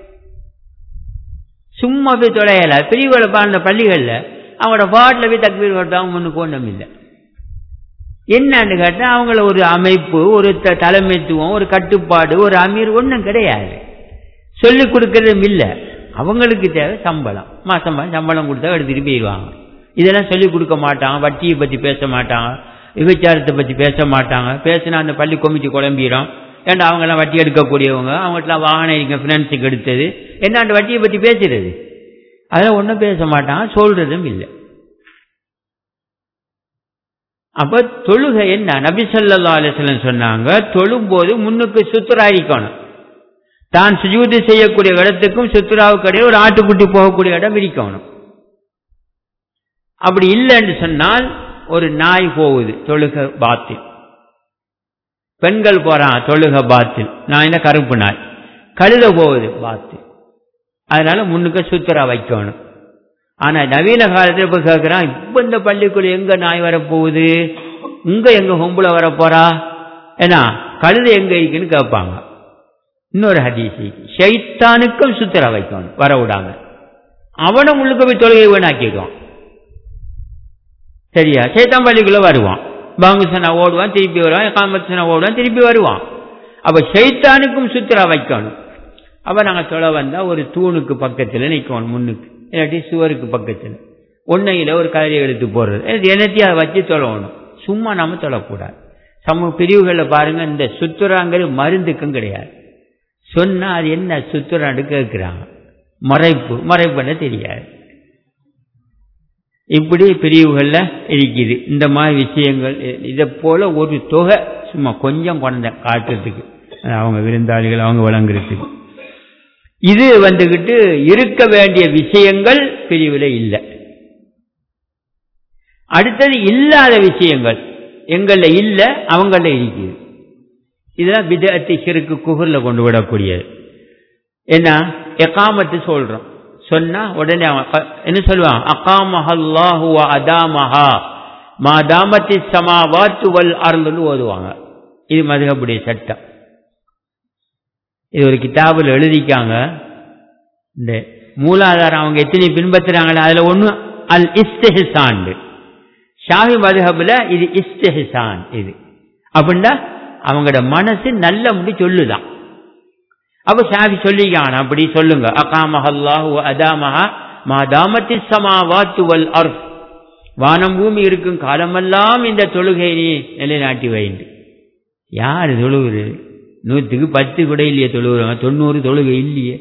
சும்மா போய் தொலையல பிரிவுகளை அந்த பள்ளிகளில் அவங்களோட பாட்டில் போய் தக்பீர் கட்டாங்க முன்னுக்கு ஒன்றும் இல்லை என்னன்னு கேட்டால் அவங்கள ஒரு அமைப்பு ஒரு தலைமைத்துவம் ஒரு கட்டுப்பாடு ஒரு அமீர் ஒன்றும் கிடையாது சொல்லிக் கொடுக்கறதும் இல்லை அவங்களுக்கு தேவை சம்பளம் மாசம் சம்பளம் கொடுத்தா எடுத்துட்டு போயிடுவாங்க இதெல்லாம் சொல்லிக் கொடுக்க மாட்டாங்க வட்டியை பற்றி பேச மாட்டாங்க விபச்சாரத்தை பற்றி பேச மாட்டாங்க பேசினா அந்த பள்ளி கொமிச்சு குழம்பிடும் ஏன்டா அவங்கெல்லாம் வட்டி எடுக்கக்கூடியவங்க அவங்ககிட்டலாம் வாகனம் இருக்க ஃபினான்ஸுக்கு எடுத்தது என்ன அந்த வட்டியை பற்றி பேசுறது அதெல்லாம் ஒன்றும் பேச மாட்டாங்க சொல்றதும் இல்லை அப்ப தொழுகை என்ன நபி சொல்லா அலிஸ்லம் சொன்னாங்க தொழும்போது முன்னுக்கு சுத்துராயிருக்கணும் தான் சுஜூதி செய்யக்கூடிய இடத்துக்கும் சுத்துராவுக்கு இடையே ஒரு ஆட்டுக்குட்டி போகக்கூடிய இடம் இருக்கணும் அப்படி இல்லைன்னு சொன்னால் ஒரு நாய் போகுது தொழுக பாத்தில் பெண்கள் போறான் தொழுக பாத்தில் நாய்னா கருப்பு நாய் கழுத போகுது பாத்தில் அதனால முன்னுக்கு சுத்துரா வைக்கணும் ஆனா நவீன காலத்தில் இப்ப கேட்கிறான் இப்ப இந்த பள்ளிக்குள்ள எங்க நாய் வரப்போகுது இங்க எங்க ஹொம்புல வரப்போறா ஏன்னா கழுத எங்க இருக்குன்னு கேட்பாங்க இன்னொரு ஹதீசி ஷைத்தானுக்கும் சுத்திர வைக்கணும் வர விடாம அவனும் உள்ளுக்கு போய் தொழுகை வீணாக்கிக்குவான் சரியா சைத்தான் பள்ளிக்குள்ள வருவான் பாங்குசனா ஓடுவான் திருப்பி வருவான் காமத்சனா ஓடுவான் திருப்பி வருவான் அப்ப ஷைத்தானுக்கும் சுத்திரா வைக்கணும் அப்ப நாங்க தொலை வந்தா ஒரு தூணுக்கு பக்கத்துல நிற்கணும் முன்னுக்கு இல்லாட்டி சுவருக்கு பக்கத்தில் ஒன்னையில் ஒரு கதையை எடுத்து போடுறது என்னத்தையும் அதை வச்சு தொழணும் சும்மா நம்ம தொழக்கூடாது சமூக பிரிவுகளில் பாருங்க இந்த சுத்துறாங்கிறது மருந்துக்கும் கிடையாது சொன்னா அது என்ன சுத்துறான்னு கேட்கிறாங்க மறைப்பு மறைப்புன்னு தெரியாது இப்படி பிரிவுகளில் இருக்குது இந்த மாதிரி விஷயங்கள் இதை போல ஒரு தொகை சும்மா கொஞ்சம் கொண்ட காட்டுறதுக்கு அவங்க விருந்தாளிகள் அவங்க வழங்குறதுக்கு இது வந்துகிட்டு இருக்க வேண்டிய விஷயங்கள் பிரிவில் இல்லை அடுத்தது இல்லாத விஷயங்கள் எங்கள்ல இல்ல அவங்கள இருக்குது இதெல்லாம் விதத்தை சிறுக்கு குகர்ல கொண்டு விடக்கூடியது என்ன எக்காமத்து சொல்றோம் சொன்னா உடனே அவன் என்ன சொல்லுவான் அகாமஹல்லாஹு அதாமஹா மாதாமத்தி சமாவாத்து வல் அருள்னு ஓதுவாங்க இது மதுகப்புடைய சட்டம் இது ஒரு கிதாபில் எழுதிக்காங்க இந்த மூலாதாரம் அவங்க எத்தனை பின்பற்றுறாங்களோ அதுல ஒண்ணு அல் இஸ்தெஹிசான் ஷாஹி மதுஹபில் இது இஸ்தெஹிசான் இது அப்படின்னா அவங்களோட மனசு நல்ல முடி சொல்லுதான் அப்ப ஷாஃபி சொல்லிக்கான அப்படி சொல்லுங்க அகாமஹல்லாஹு அதாமஹா மாதாமத்தி சமாவாத்து வல் அர்த் வானம் பூமி இருக்கும் காலமெல்லாம் இந்த தொழுகை நீ நிலைநாட்டி வைண்டு யார் தொழுகுது நூற்றுக்கு பத்து கூட இல்லையே தொழுகிறாங்க தொண்ணூறு தொழுகை இல்லையே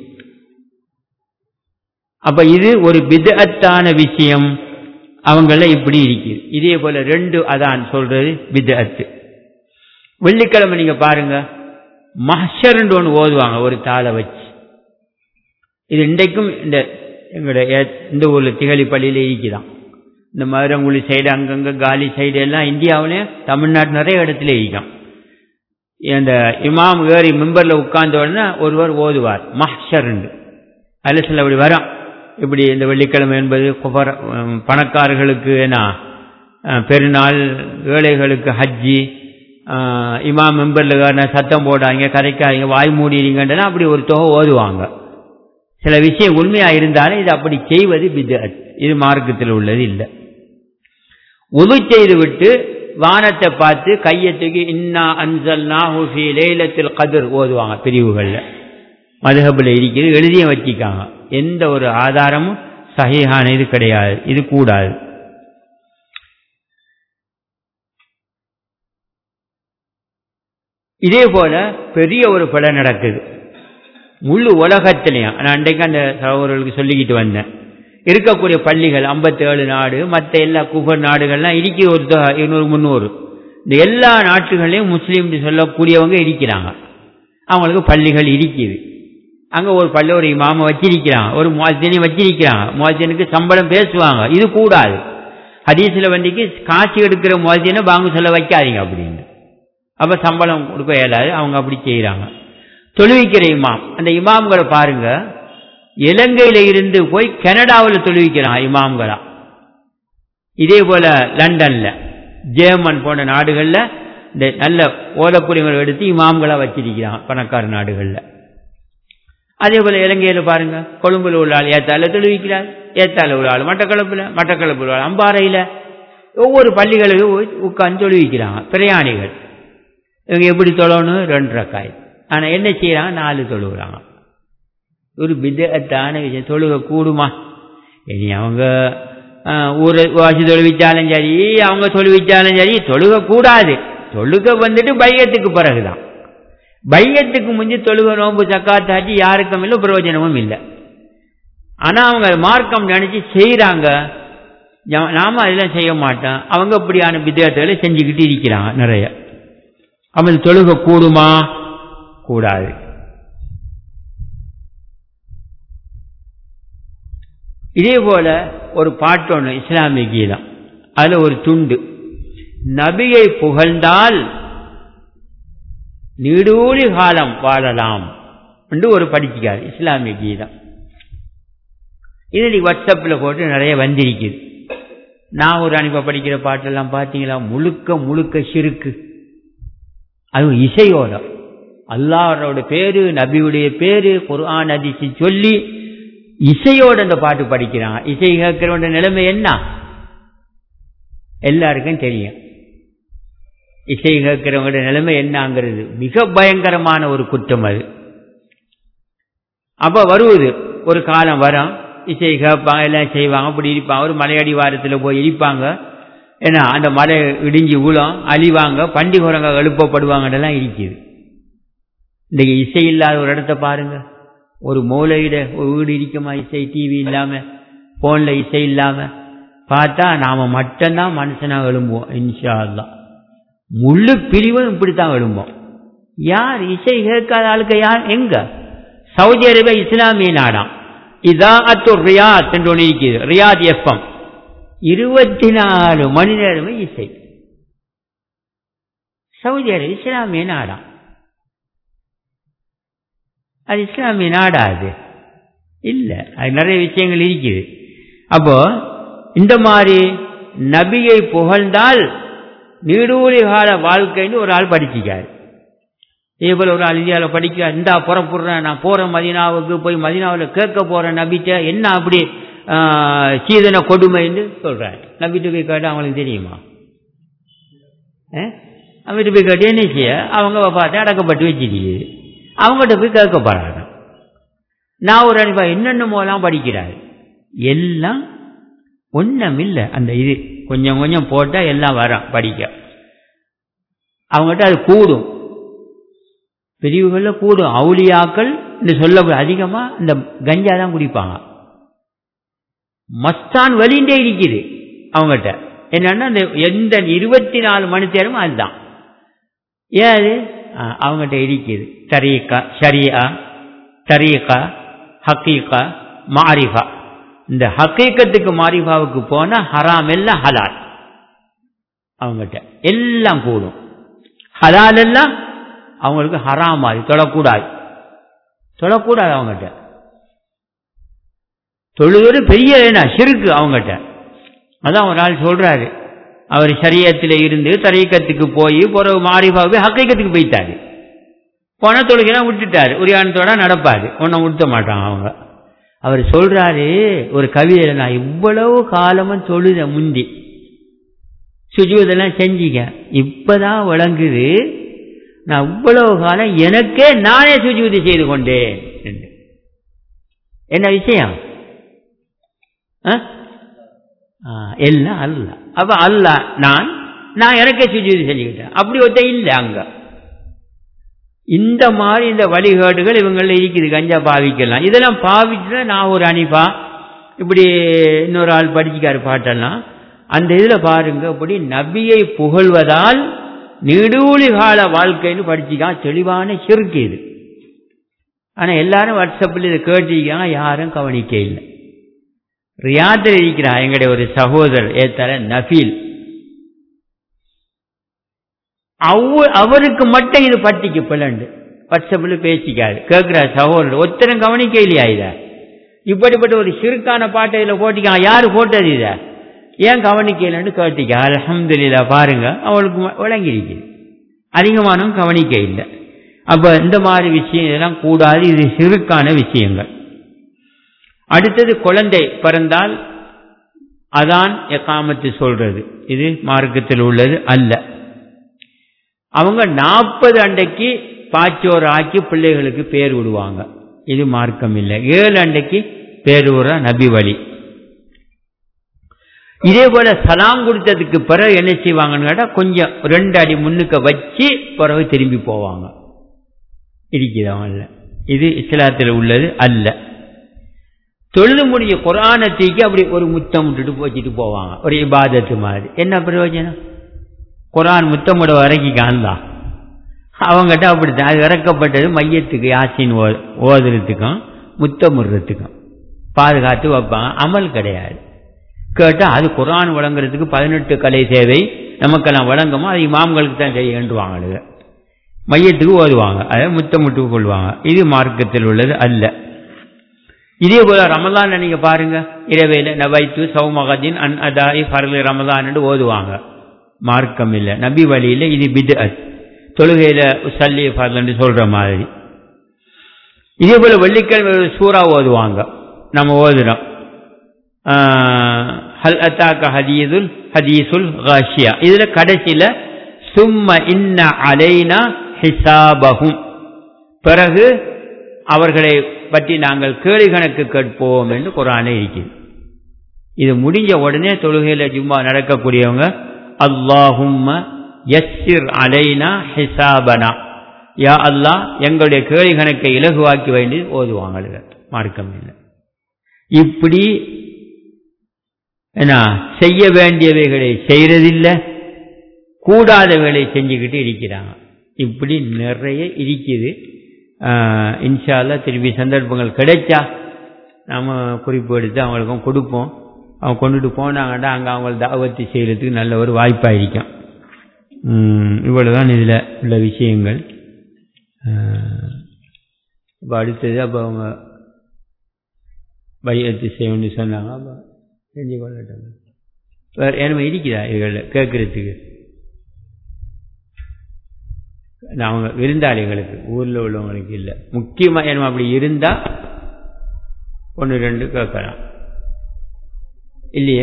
அப்ப இது ஒரு பிதத்தான விஷயம் அவங்கள இப்படி இருக்குது இதே போல ரெண்டு அதான் சொல்றது பிதத்து வெள்ளிக்கிழமை நீங்க பாருங்க மஹர்ன்னு ஒன்று ஓதுவாங்க ஒரு தாளை வச்சு இது இன்றைக்கும் இந்த எங்களுடைய இந்த ஊர்ல திகழி பள்ளியில இருக்குதான் இந்த மதுரங்குழி சைடு அங்கங்க காலி சைடு எல்லாம் இந்தியாவிலே தமிழ்நாடு நிறைய இடத்துல இருக்கும் இந்த இமாம் ஏறி மெம்பர்ல உட்கார்ந்த உடனே ஒருவர் ஓதுவார் மஹ்ஷர்ண்டு அதில் சில அப்படி வரும் இப்படி இந்த வெள்ளிக்கிழமை என்பது குபர பணக்காரர்களுக்கு என்ன பெருநாள் ஏழைகளுக்கு ஹஜ்ஜி இமாம் மெம்பர்ல சத்தம் போடாதீங்க கரைக்காதீங்க வாய் மூடிறீங்கன்னா அப்படி ஒரு தொகை ஓதுவாங்க சில விஷயம் உண்மையா இருந்தாலும் இது அப்படி செய்வது பிதத் இது மார்க்கத்தில் உள்ளது இல்லை உது செய்து விட்டு வானத்தை பார்த்து கையை தூக்கி இன்னா அன்சல்னா ஹுஃபி லேலத்தில் கதிர் ஓதுவாங்க பிரிவுகளில் மதுஹபில் இருக்குது எழுதியும் வச்சிக்காங்க எந்த ஒரு ஆதாரமும் சகிஹான இது கிடையாது இது கூடாது இதே போல பெரிய ஒரு படம் நடக்குது முழு உலகத்திலையும் நான் அன்றைக்கு அந்த சகோதரர்களுக்கு சொல்லிக்கிட்டு வந்தேன் இருக்கக்கூடிய பள்ளிகள் ஐம்பத்தேழு நாடு மற்ற எல்லா குஃபர் நாடுகள்லாம் இடிக்க ஒரு இருநூறு முந்நூறு இந்த எல்லா நாட்டுகளையும் முஸ்லீம் சொல்லக்கூடியவங்க இருக்கிறாங்க அவங்களுக்கு பள்ளிகள் இருக்குது அங்கே ஒரு பள்ளி ஒரு இமாம வச்சிருக்கிறாங்க ஒரு முவாஜனை வச்சிருக்கிறாங்க முவாஜனுக்கு சம்பளம் பேசுவாங்க இது கூடாது ஹதீஸில் வண்டிக்கு காசு எடுக்கிற முவாஜனை வாங்க சொல்ல வைக்காதீங்க அப்படின்னு அப்போ சம்பளம் கொடுக்க இயலாது அவங்க அப்படி செய்கிறாங்க தொழுவிக்கிற இமாம் அந்த இமாம்களை பாருங்க இலங்கையில இருந்து போய் கனடாவில் தொழுவிக்கிறான் இமாம்களா இதே போல லண்டன்ல ஜேர்மன் போன்ற நாடுகளில் இந்த நல்ல ஓதக்கூடியவங்களை எடுத்து இமாம்களா வச்சிருக்கிறான் பணக்கார நாடுகளில் அதே போல இலங்கையில் பாருங்க கொழும்புல உள்ள ஆள் ஏத்தால தொழுவிக்கிறார் ஏத்தால உள்ள ஆள் மட்டக்களப்புல மட்டக்களப்பு உள்ள ஆள் அம்பாறையில் ஒவ்வொரு பள்ளிகளுக்கும் உட்கார்ந்து தொழுவிக்கிறாங்க பிரயாணிகள் இவங்க எப்படி தொழணும் ரெண்டு ரக்காய் ஆனால் என்ன செய்யறாங்க நாலு தொழுகிறாங்க ஒரு விதத்தான விஷயம் தொழுக கூடுமா இனி அவங்க ஊரை வாசி தொழுவிச்சாலும் சரி அவங்க தொழுவிச்சாலும் சரி தொழுக கூடாது தொழுக வந்துட்டு பையத்துக்கு பிறகுதான் பையத்துக்கு முந்தி தொழுக நோம்பு சக்காத்தாட்டி யாருக்கும் இல்லை பிரயோஜனமும் இல்லை ஆனா அவங்க மார்க்கம் நினைச்சு செய்யறாங்க நாம அதெல்லாம் செய்ய மாட்டோம் அவங்க அப்படியான வித்தியாசங்களை செஞ்சுக்கிட்டு இருக்கிறாங்க நிறைய அவன் தொழுக கூடுமா கூடாது இதே போல ஒரு பாட்டு ஒன்று இஸ்லாமிய கீதம் அதுல ஒரு துண்டு நபியை புகழ்ந்தால் நீடூழி காலம் வாழலாம் என்று ஒரு படிச்சுக்கார் இஸ்லாமிய கீதம் இது நீ வாட்ஸ்அப்பில் போட்டு நிறைய வந்திருக்குது நான் ஒரு அனுப்ப படிக்கிற பாட்டெல்லாம் பார்த்தீங்களா முழுக்க முழுக்க சிறுக்கு அதுவும் இசையோட அல்லாஹோட பேரு நபியுடைய பேரு குர்ஆன் அதிசி சொல்லி இசையோட அந்த பாட்டு படிக்கிறான் இசை கேட்கிறவன் நிலைமை என்ன எல்லாருக்கும் தெரியும் இசை கேட்கிறவங்களோட நிலைமை என்னங்கிறது மிக பயங்கரமான ஒரு குற்றம் அது அப்ப வருவது ஒரு காலம் வரும் இசை கேட்பாங்க எல்லாம் செய்வாங்க அப்படி இருப்பாங்க ஒரு மலையடி வாரத்தில் போய் இருப்பாங்க ஏன்னா அந்த மலை இடிஞ்சு விழும் அழிவாங்க பண்டிகுரங்க எழுப்பப்படுவாங்கன்றெல்லாம் இருக்குது இன்றைக்கு இசை இல்லாத ஒரு இடத்த பாருங்க ஒரு மூலையிட ஒரு வீடு இருக்குமா இசை டிவி இல்லாம போன்ல இசை இல்லாம பார்த்தா நாம மட்டும்தான் மனுஷனா எழும்புவோம் இன்ஷா அல்லா முழு பிரிவும் இப்படித்தான் எழும்போம் யார் இசை கேட்காத ஆளுக்கு யார் எங்க சவுதி அரேபியா இஸ்லாமிய நாடாம் இதா அத்து ரியாத் என்று ஒன்று இருக்குது ரியாத் எஃப்எம் இருபத்தி நாலு மணி நேரமே இசை சவுதி அரேபியா இஸ்லாமிய நாடாம் அது இஸ்லாமிய நாடா அது இல்லை அது நிறைய விஷயங்கள் இருக்குது அப்போ இந்த மாதிரி நபியை புகழ்ந்தால் நீடூழி கால வாழ்க்கைன்னு ஒரு ஆள் படிச்சிக்காரு இதே போல ஒரு ஆள் இந்தியாவில் படிக்க இந்தா புறப்படுறேன் நான் போகிறேன் மதினாவுக்கு போய் மதினாவில் கேட்க போகிறேன் நபிட்ட என்ன அப்படி சீதன கொடுமைன்னு சொல்கிறார் நபிட்டு போய் கேட்டால் அவங்களுக்கு தெரியுமா அவங்ககிட்ட போய் கேட்டு என்ன செய்ய அவங்க பார்த்து அடக்கப்பட்டு வச்சிருக்குது அவங்ககிட்ட போய் கேட்க போகிறாங்க நான் ஒரு அனுப்பா என்னென்னமோலாம் படிக்கிறாரு எல்லாம் ஒன்றும் இல்லை அந்த இது கொஞ்சம் கொஞ்சம் போட்டால் எல்லாம் வரும் படிக்க அவங்ககிட்ட அது கூடும் பிரிவுகளில் கூடும் அவுளியாக்கள் இந்த சொல்ல அதிகமாக இந்த கஞ்சா தான் குடிப்பாங்க மஸ்தான் வலிண்டே இருக்குது அவங்ககிட்ட என்னன்னா இந்த எந்த இருபத்தி நாலு மணி நேரமும் அதுதான் ஏன் அது அவங்ககிட்ட இருக்குது தரீக்கா ஷரியா தரீக்கா ஹக்கீக்கா மாரிஃபா இந்த ஹக்கீக்கத்துக்கு மாரிஃபாவுக்கு போனால் ஹராம் எல்லாம் ஹலால் அவங்ககிட்ட எல்லாம் கூடும் ஹலால் எல்லாம் அவங்களுக்கு ஹராம் மாதிரி தொழக்கூடாது தொழக்கூடாது அவங்ககிட்ட தொழுவது பெரிய என்ன சிறுக்கு அவங்ககிட்ட அதான் ஒரு ஆள் சொல்றாரு அவர் சரியத்தில் இருந்து தரைக்கத்துக்கு போய் பிறகு மாறிபாவே ஹக்கைக்கத்துக்கு போயிட்டாரு போன தொழுகைலாம் விட்டுட்டாரு உரியானத்தோட நடப்பாரு ஒன்றும் விட்ட மாட்டாங்க அவங்க அவர் சொல்றாரு ஒரு கவிதையில நான் இவ்வளவு காலமும் தொழுத முந்தி சுஜூதெல்லாம் செஞ்சீங்க இப்பதான் விளங்குது நான் இவ்வளவு காலம் எனக்கே நானே சுஜூதி செய்து கொண்டேன் என்ன விஷயம் எல்லாம் அல்ல அப்ப அல்ல நான் நான் எனக்கே சுஜூதி செஞ்சுக்கிட்டேன் அப்படி ஒருத்த இல்லை அங்க இந்த மாதிரி இந்த வழிகாடுகள் இவங்கள இருக்குது கஞ்சா பாவிக்கலாம் இதெல்லாம் பாவிச்சுனா நான் ஒரு அணிப்பா இப்படி இன்னொரு ஆள் படிச்சுக்காரு பாட்டெல்லாம் அந்த இதில் பாருங்க அப்படி நபியை புகழ்வதால் நெடுவழி கால வாழ்க்கைன்னு படிச்சுக்கான் தெளிவான சிறுக்கு இது ஆனால் எல்லாரும் வாட்ஸ்அப்பில் இதை கேட்டிருக்காங்க யாரும் கவனிக்க இல்லை ரியாத்தில் இருக்கிறா எங்களுடைய ஒரு சகோதரர் ஏத்தர நஃபீல் அவ அவருக்கு மட்டும் இது பட்டிக்கு பிள்ளண்டு வாட்ஸ்அப்பில் பேசிக்காரு கேட்கிறார் சகோதரர் ஒத்தரம் கவனிக்க இல்லையா இதை இப்படிப்பட்ட ஒரு சிறுக்கான பாட்டை இதில் போட்டிக்கான் யாரு போட்டது இதை ஏன் கவனிக்கலன்னு கேட்டிக்க அலமதுல்லா பாருங்க அவளுக்கு விளங்கி இருக்குது அதிகமானவங்க கவனிக்க இல்லை அப்போ இந்த மாதிரி விஷயம் இதெல்லாம் கூடாது இது சிறுக்கான விஷயங்கள் அடுத்தது குழந்தை பிறந்தால் அதான் எக்காமத்து சொல்றது இது மார்க்கத்தில் உள்ளது அல்ல அவங்க நாற்பது அண்டைக்கு பாச்சோர் ஆக்கி பிள்ளைகளுக்கு பேர் விடுவாங்க இது மார்க்கம் இல்லை ஏழு அண்டைக்கு பேர் விடுற நபி வழி இதே போல சலாம் கொடுத்ததுக்கு பிறகு என்ன செய்வாங்கன்னு கேட்டால் கொஞ்சம் ரெண்டு அடி முன்னுக்க வச்சு பிறகு திரும்பி போவாங்க இருக்குதவன்ல இது இஸ்லாத்தில் உள்ளது அல்ல தொழுது முடிஞ்ச குரானை தூக்கி அப்படி ஒரு முத்தம் விட்டுட்டு போச்சுட்டு போவாங்க ஒரு இபாதத்து மாதிரி என்ன பிரயோஜனம் குரான் முத்தமிட வரைக்கும் காந்தான் அவங்ககிட்ட அப்படித்தான் அது இறக்கப்பட்டது மையத்துக்கு யாசின் ஓ ஓதுறதுக்கும் முத்தமிடுறதுக்கும் பாதுகாத்து வைப்பாங்க அமல் கிடையாது கேட்டால் அது குரான் வழங்குறதுக்கு பதினெட்டு கலை சேவை நமக்கெல்லாம் வழங்குமோ அது இமாம்களுக்கு தான் செய்யன்றுவாங்க மையத்துக்கு ஓதுவாங்க அதை முத்தமிட்டு கொள்வாங்க இது மார்க்கத்தில் உள்ளது அல்ல இதே போல ரமலான் நீங்க பாருங்க இரவேல நபைத்து சௌமகதின் அன் அதாய் ஃபர்லி ரமலான் ஓதுவாங்க மார்க்கம் இல்லை நபி வழியில் இது பித் தொழுகையில் சல்லி ஃபர்லன்னு சொல்ற மாதிரி இதே போல வெள்ளிக்கிழமை சூறா ஓதுவாங்க நம்ம ஓதுறோம் ஹல் அத்தாக்க ஹதீதுல் ஹதீசுல் காஷியா இதுல கடைசியில சும்ம இன்ன அலைனா ஹிசாபகும் பிறகு அவர்களை பற்றி நாங்கள் கேள்வி கணக்கு கேட்போம் என்று குரானே இருக்குது இது முடிஞ்ச உடனே தொழுகையில் ஜும்மா நடக்கக்கூடியவங்க அல்லாஹும்ம யஸ்ஸிர் அலைனா ஹிசாபனா யா அல்லாஹ் எங்களுடைய கேள்வி கணக்கை இலகுவாக்கி வேண்டி ஓதுவாங்க மார்க்கம் இல்லை இப்படி என்ன செய்ய வேண்டியவைகளை செய்யறதில்லை கூடாதவைகளை செஞ்சுக்கிட்டு இருக்கிறாங்க இப்படி நிறைய இருக்குது இன்ஷால்லா திருப்பி சந்தர்ப்பங்கள் கிடைச்சா நாம் குறிப்பு எடுத்து அவங்களுக்கும் கொடுப்போம் அவங்க கொண்டுட்டு போனாங்கன்னா அங்கே அவங்கள தாவத்தி செய்கிறதுக்கு நல்ல ஒரு வாய்ப்பாக இருக்கும் இவ்வளோ தான் இதில் உள்ள விஷயங்கள் இப்போ அடுத்தது அப்போ அவங்க பையத்து செய்யணும்னு சொன்னாங்க அப்போ செஞ்சு கொள்ளட்டாங்க வேறு என்ன இருக்குதா இதுகளில் கேட்குறதுக்கு அவங்க விருந்தாளிகளுக்கு ஊரில் உள்ளவங்களுக்கு இல்லை முக்கியமாக என்ன அப்படி இருந்தால் ஒன்று ரெண்டு கேட்கலாம் இல்லையே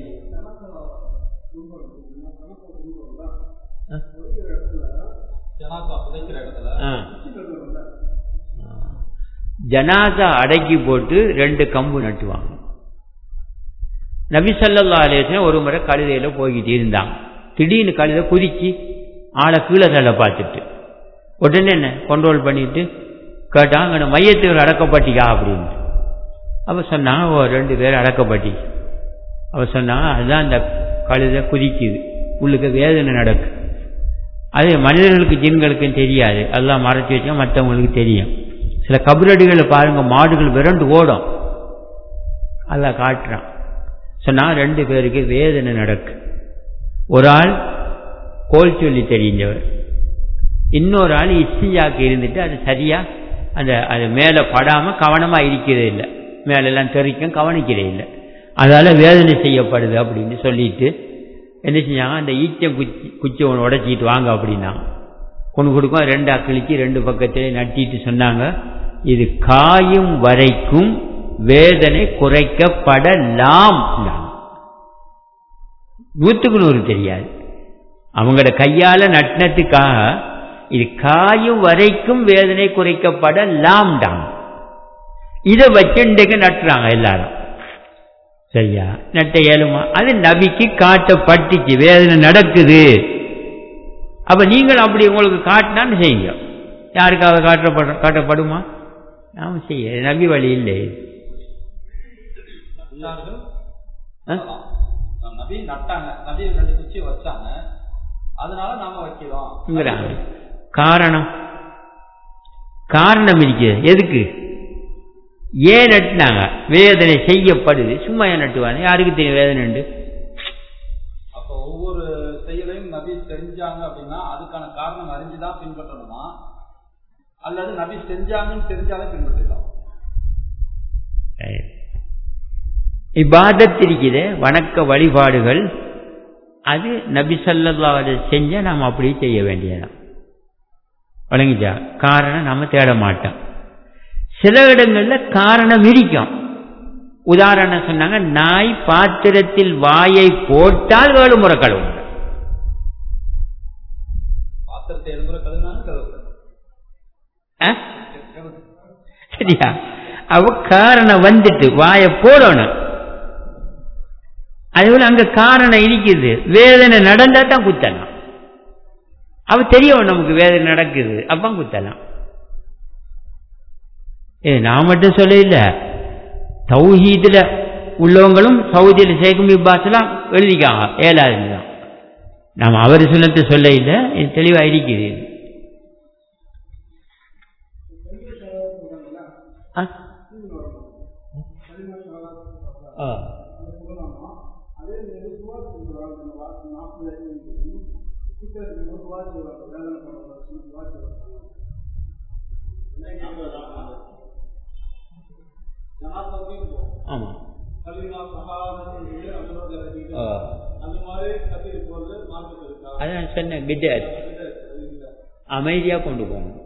ஜனாசா அடக்கி போட்டு ரெண்டு கம்பு நட்டுவாங்க நபி சல்லா அலேசன் ஒரு முறை கழுதையில போய்கிட்டு இருந்தாங்க திடீர்னு கழுதை குதிச்சு ஆளை கீழே தள்ள பார்த்துட்டு உடனே என்ன கண்ட்ரோல் பண்ணிட்டு கேட்டாங்க மையத்தில் அடக்கப்பட்டிக்கா அப்படின்னு அப்போ சொன்னாங்க ஓ ரெண்டு பேர் அடக்கப்பட்டி அவ சொன்னாங்க அதுதான் அந்த கழுதை குதிக்குது உள்ளுக்கு வேதனை நடக்கு அது மனிதர்களுக்கு ஜின்களுக்கும் தெரியாது எல்லாம் மறைச்சி வச்சா மற்றவங்களுக்கு தெரியும் சில கபரடிகளை பாருங்க மாடுகள் விரண்டு ஓடும் அதெல்லாம் காட்டுறான் சொன்னா ரெண்டு பேருக்கு வேதனை நடக்கு ஒரு ஆள் கோல் சொல்லி தெரிஞ்சவர் இன்னொரு ஆள் இஸ்திஞ்சாக்கு இருந்துட்டு அது சரியா அந்த அது மேலே படாமல் கவனமாக இருக்கிறதே இல்லை மேலெல்லாம் தெரிக்கும் கவனிக்கிறே இல்லை அதால் வேதனை செய்யப்படுது அப்படின்னு சொல்லிட்டு என்ன செஞ்சாங்க அந்த ஈச்சம் குச்சி குச்சி ஒன்று உடச்சிட்டு வாங்க அப்படின்னாங்க கொண்டு கொடுக்கும் ரெண்டு அக்களிச்சு ரெண்டு பக்கத்திலே நட்டிட்டு சொன்னாங்க இது காயும் வரைக்கும் வேதனை குறைக்கப்படலாம் நூற்றுக்கு நூறு தெரியாது அவங்களோட கையால நட்டினத்துக்காக இது காயும் வரைக்கும் வேதனை குறைக்கப்படலாம் இதை வச்சு இன்றைக்கு நட்டுறாங்க எல்லாரும் சரியா நட்ட ஏழுமா அது நபிக்கு காட்டப்பட்டுச்சு வேதனை நடக்குது அப்ப நீங்கள் அப்படி உங்களுக்கு காட்டினான்னு செய்யுங்க யாருக்காவது காட்டப்பட காட்டப்படுமா நாம செய்ய நபி வழி இல்லை நபி நட்டாங்க நபி ரெண்டு குச்சி வச்சாங்க அதனால நாம வைக்கிறோம் காரணம் காரணம் இருக்கு எதுக்கு ஏன் நட்டினாங்க வேதனை செய்யப்படுது சும்மா ஏன் நட்டுவாங்க யாருக்கு தெரியும் வேதனை உண்டு அப்போ ஒவ்வொரு செயலையும் நபி செஞ்சாங்க அப்படின்னா அதுக்கான காரணம் அறிஞ்சுதான் பின்பற்றணுமா அல்லது நபி செஞ்சாங்கன்னு தெரிஞ்சாலே பின்பற்றலாம் இபாதத் இருக்குது வணக்க வழிபாடுகள் அது நபி சல்லா செஞ்சா நாம் அப்படியே செய்ய வேண்டியதான் வழங்கிச்சா காரணம் நாம தேட மாட்டோம் சில இடங்கள்ல காரணம் இருக்கும் உதாரணம் சொன்னாங்க நாய் பாத்திரத்தில் வாயை போட்டால் வேறு முறை கழுவும் பாத்திரத்தை எழுதுற கழுவினாலும் கழுவு சரியா அவ காரணம் வந்துட்டு வாயை போடணும் அதுபோல அங்க காரணம் இருக்குது வேதனை நடந்தா தான் குத்தலாம் அவ தெரியும் நமக்கு வேதனை நடக்குது அப்ப குத்தலாம் ஏ நான் மட்டும் சொல்ல இல்ல தௌஹீதுல உள்ளவங்களும் சவுதியில் ஷேகும் இப்பாஸ்லாம் எழுதிக்காங்க ஏழாவது தான் நாம் அவர் சொன்னதை சொல்ல இல்லை இது தெளிவாக இருக்குது ஆ ஆமா அதான் சொன்னேன் பிஜர் அமைதியா கொண்டு போகணும்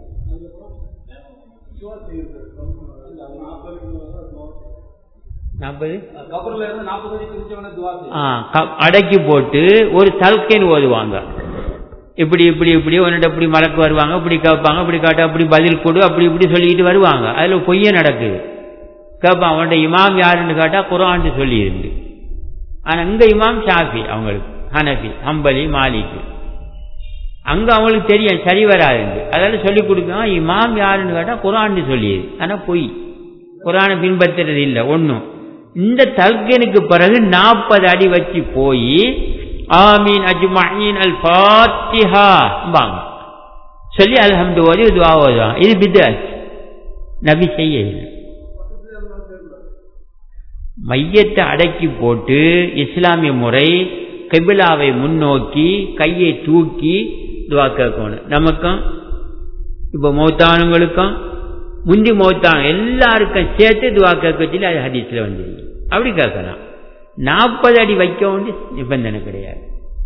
நாற்பது கபர்ல இருந்து நாற்பது அடி பிரிச்சவன துவா ஆ, க- அடக்கி போட்டு ஒரு தல்கைன்னு ஓதுவாங்க இப்படி இப்படி இப்படி ஒன்னுட்டு இப்படி மலக்கு வருவாங்க இப்படி கேட்பாங்க இப்படி காட்ட அப்படி பதில் கொடு அப்படி இப்படி சொல்லிட்டு வருவாங்க அதுல பொய்ய நடக்குது கேட்பான் அவன்கிட்ட இமாம் யாருன்னு கேட்டா குரான்னு சொல்லியிருந்து ஆனா இங்க இமாம் ஷாஃபி அவங்களுக்கு ஹனஃபி ஹம்பலி மாலிக் அங்க அவங்களுக்கு தெரியும் சரி வராதுன்னு அதனால சொல்லி கொடுக்கலாம் இமாம் யாருன்னு கேட்டா குரான்னு சொல்லியது ஆனா பொய் குரானை பின்பற்றுறது இல்லை ஒன்றும் இந்த தல்கனுக்கு பிறகு நாற்பது அடி வச்சு போய் ஆமீன் அஜ்மஈன் அல் ஃபாத்திஹா பாங்க சொல்லி அல்ஹம்து ஓதி துவா ஓதுவாங்க இது பிதாத் நபி செய்ய இல்லை மையத்தை அடக்கி போட்டு இஸ்லாமிய முறை கபிலாவை முன்னோக்கி கையை தூக்கி துவா கேட்கணும் நமக்கும் இப்போ மௌத்தானவங்களுக்கும் முந்தி மௌத்தான எல்லாருக்கும் சேர்த்து துவா கேட்க சொல்லி அது ஹதீஸில் வந்துருக்கு அப்படி கேட்கலாம் நாற்பது அடி வைக்க வேண்டிய நிபந்தனை கிடையாது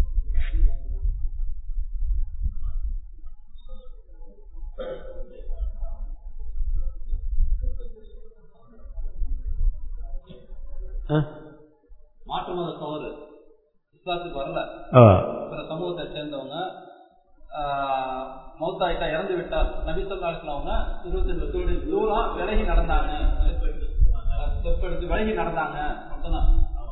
ஆ மாற்று மத தவறு இஸ்லாத்துக்கு வரல ஓ பிற சமூகத்தை சேர்ந்தவங்க ஆஹ், மௌத்தாயிட்டா இறந்து விட்டால் நபி சொல்லா அவங்க இருபத்தஞ்சு தூரம் தூரம் விலகி நடந்தாங்க ஸ்டெப் எடுத்து விலகி நடந்தாங்க அப்படின்னா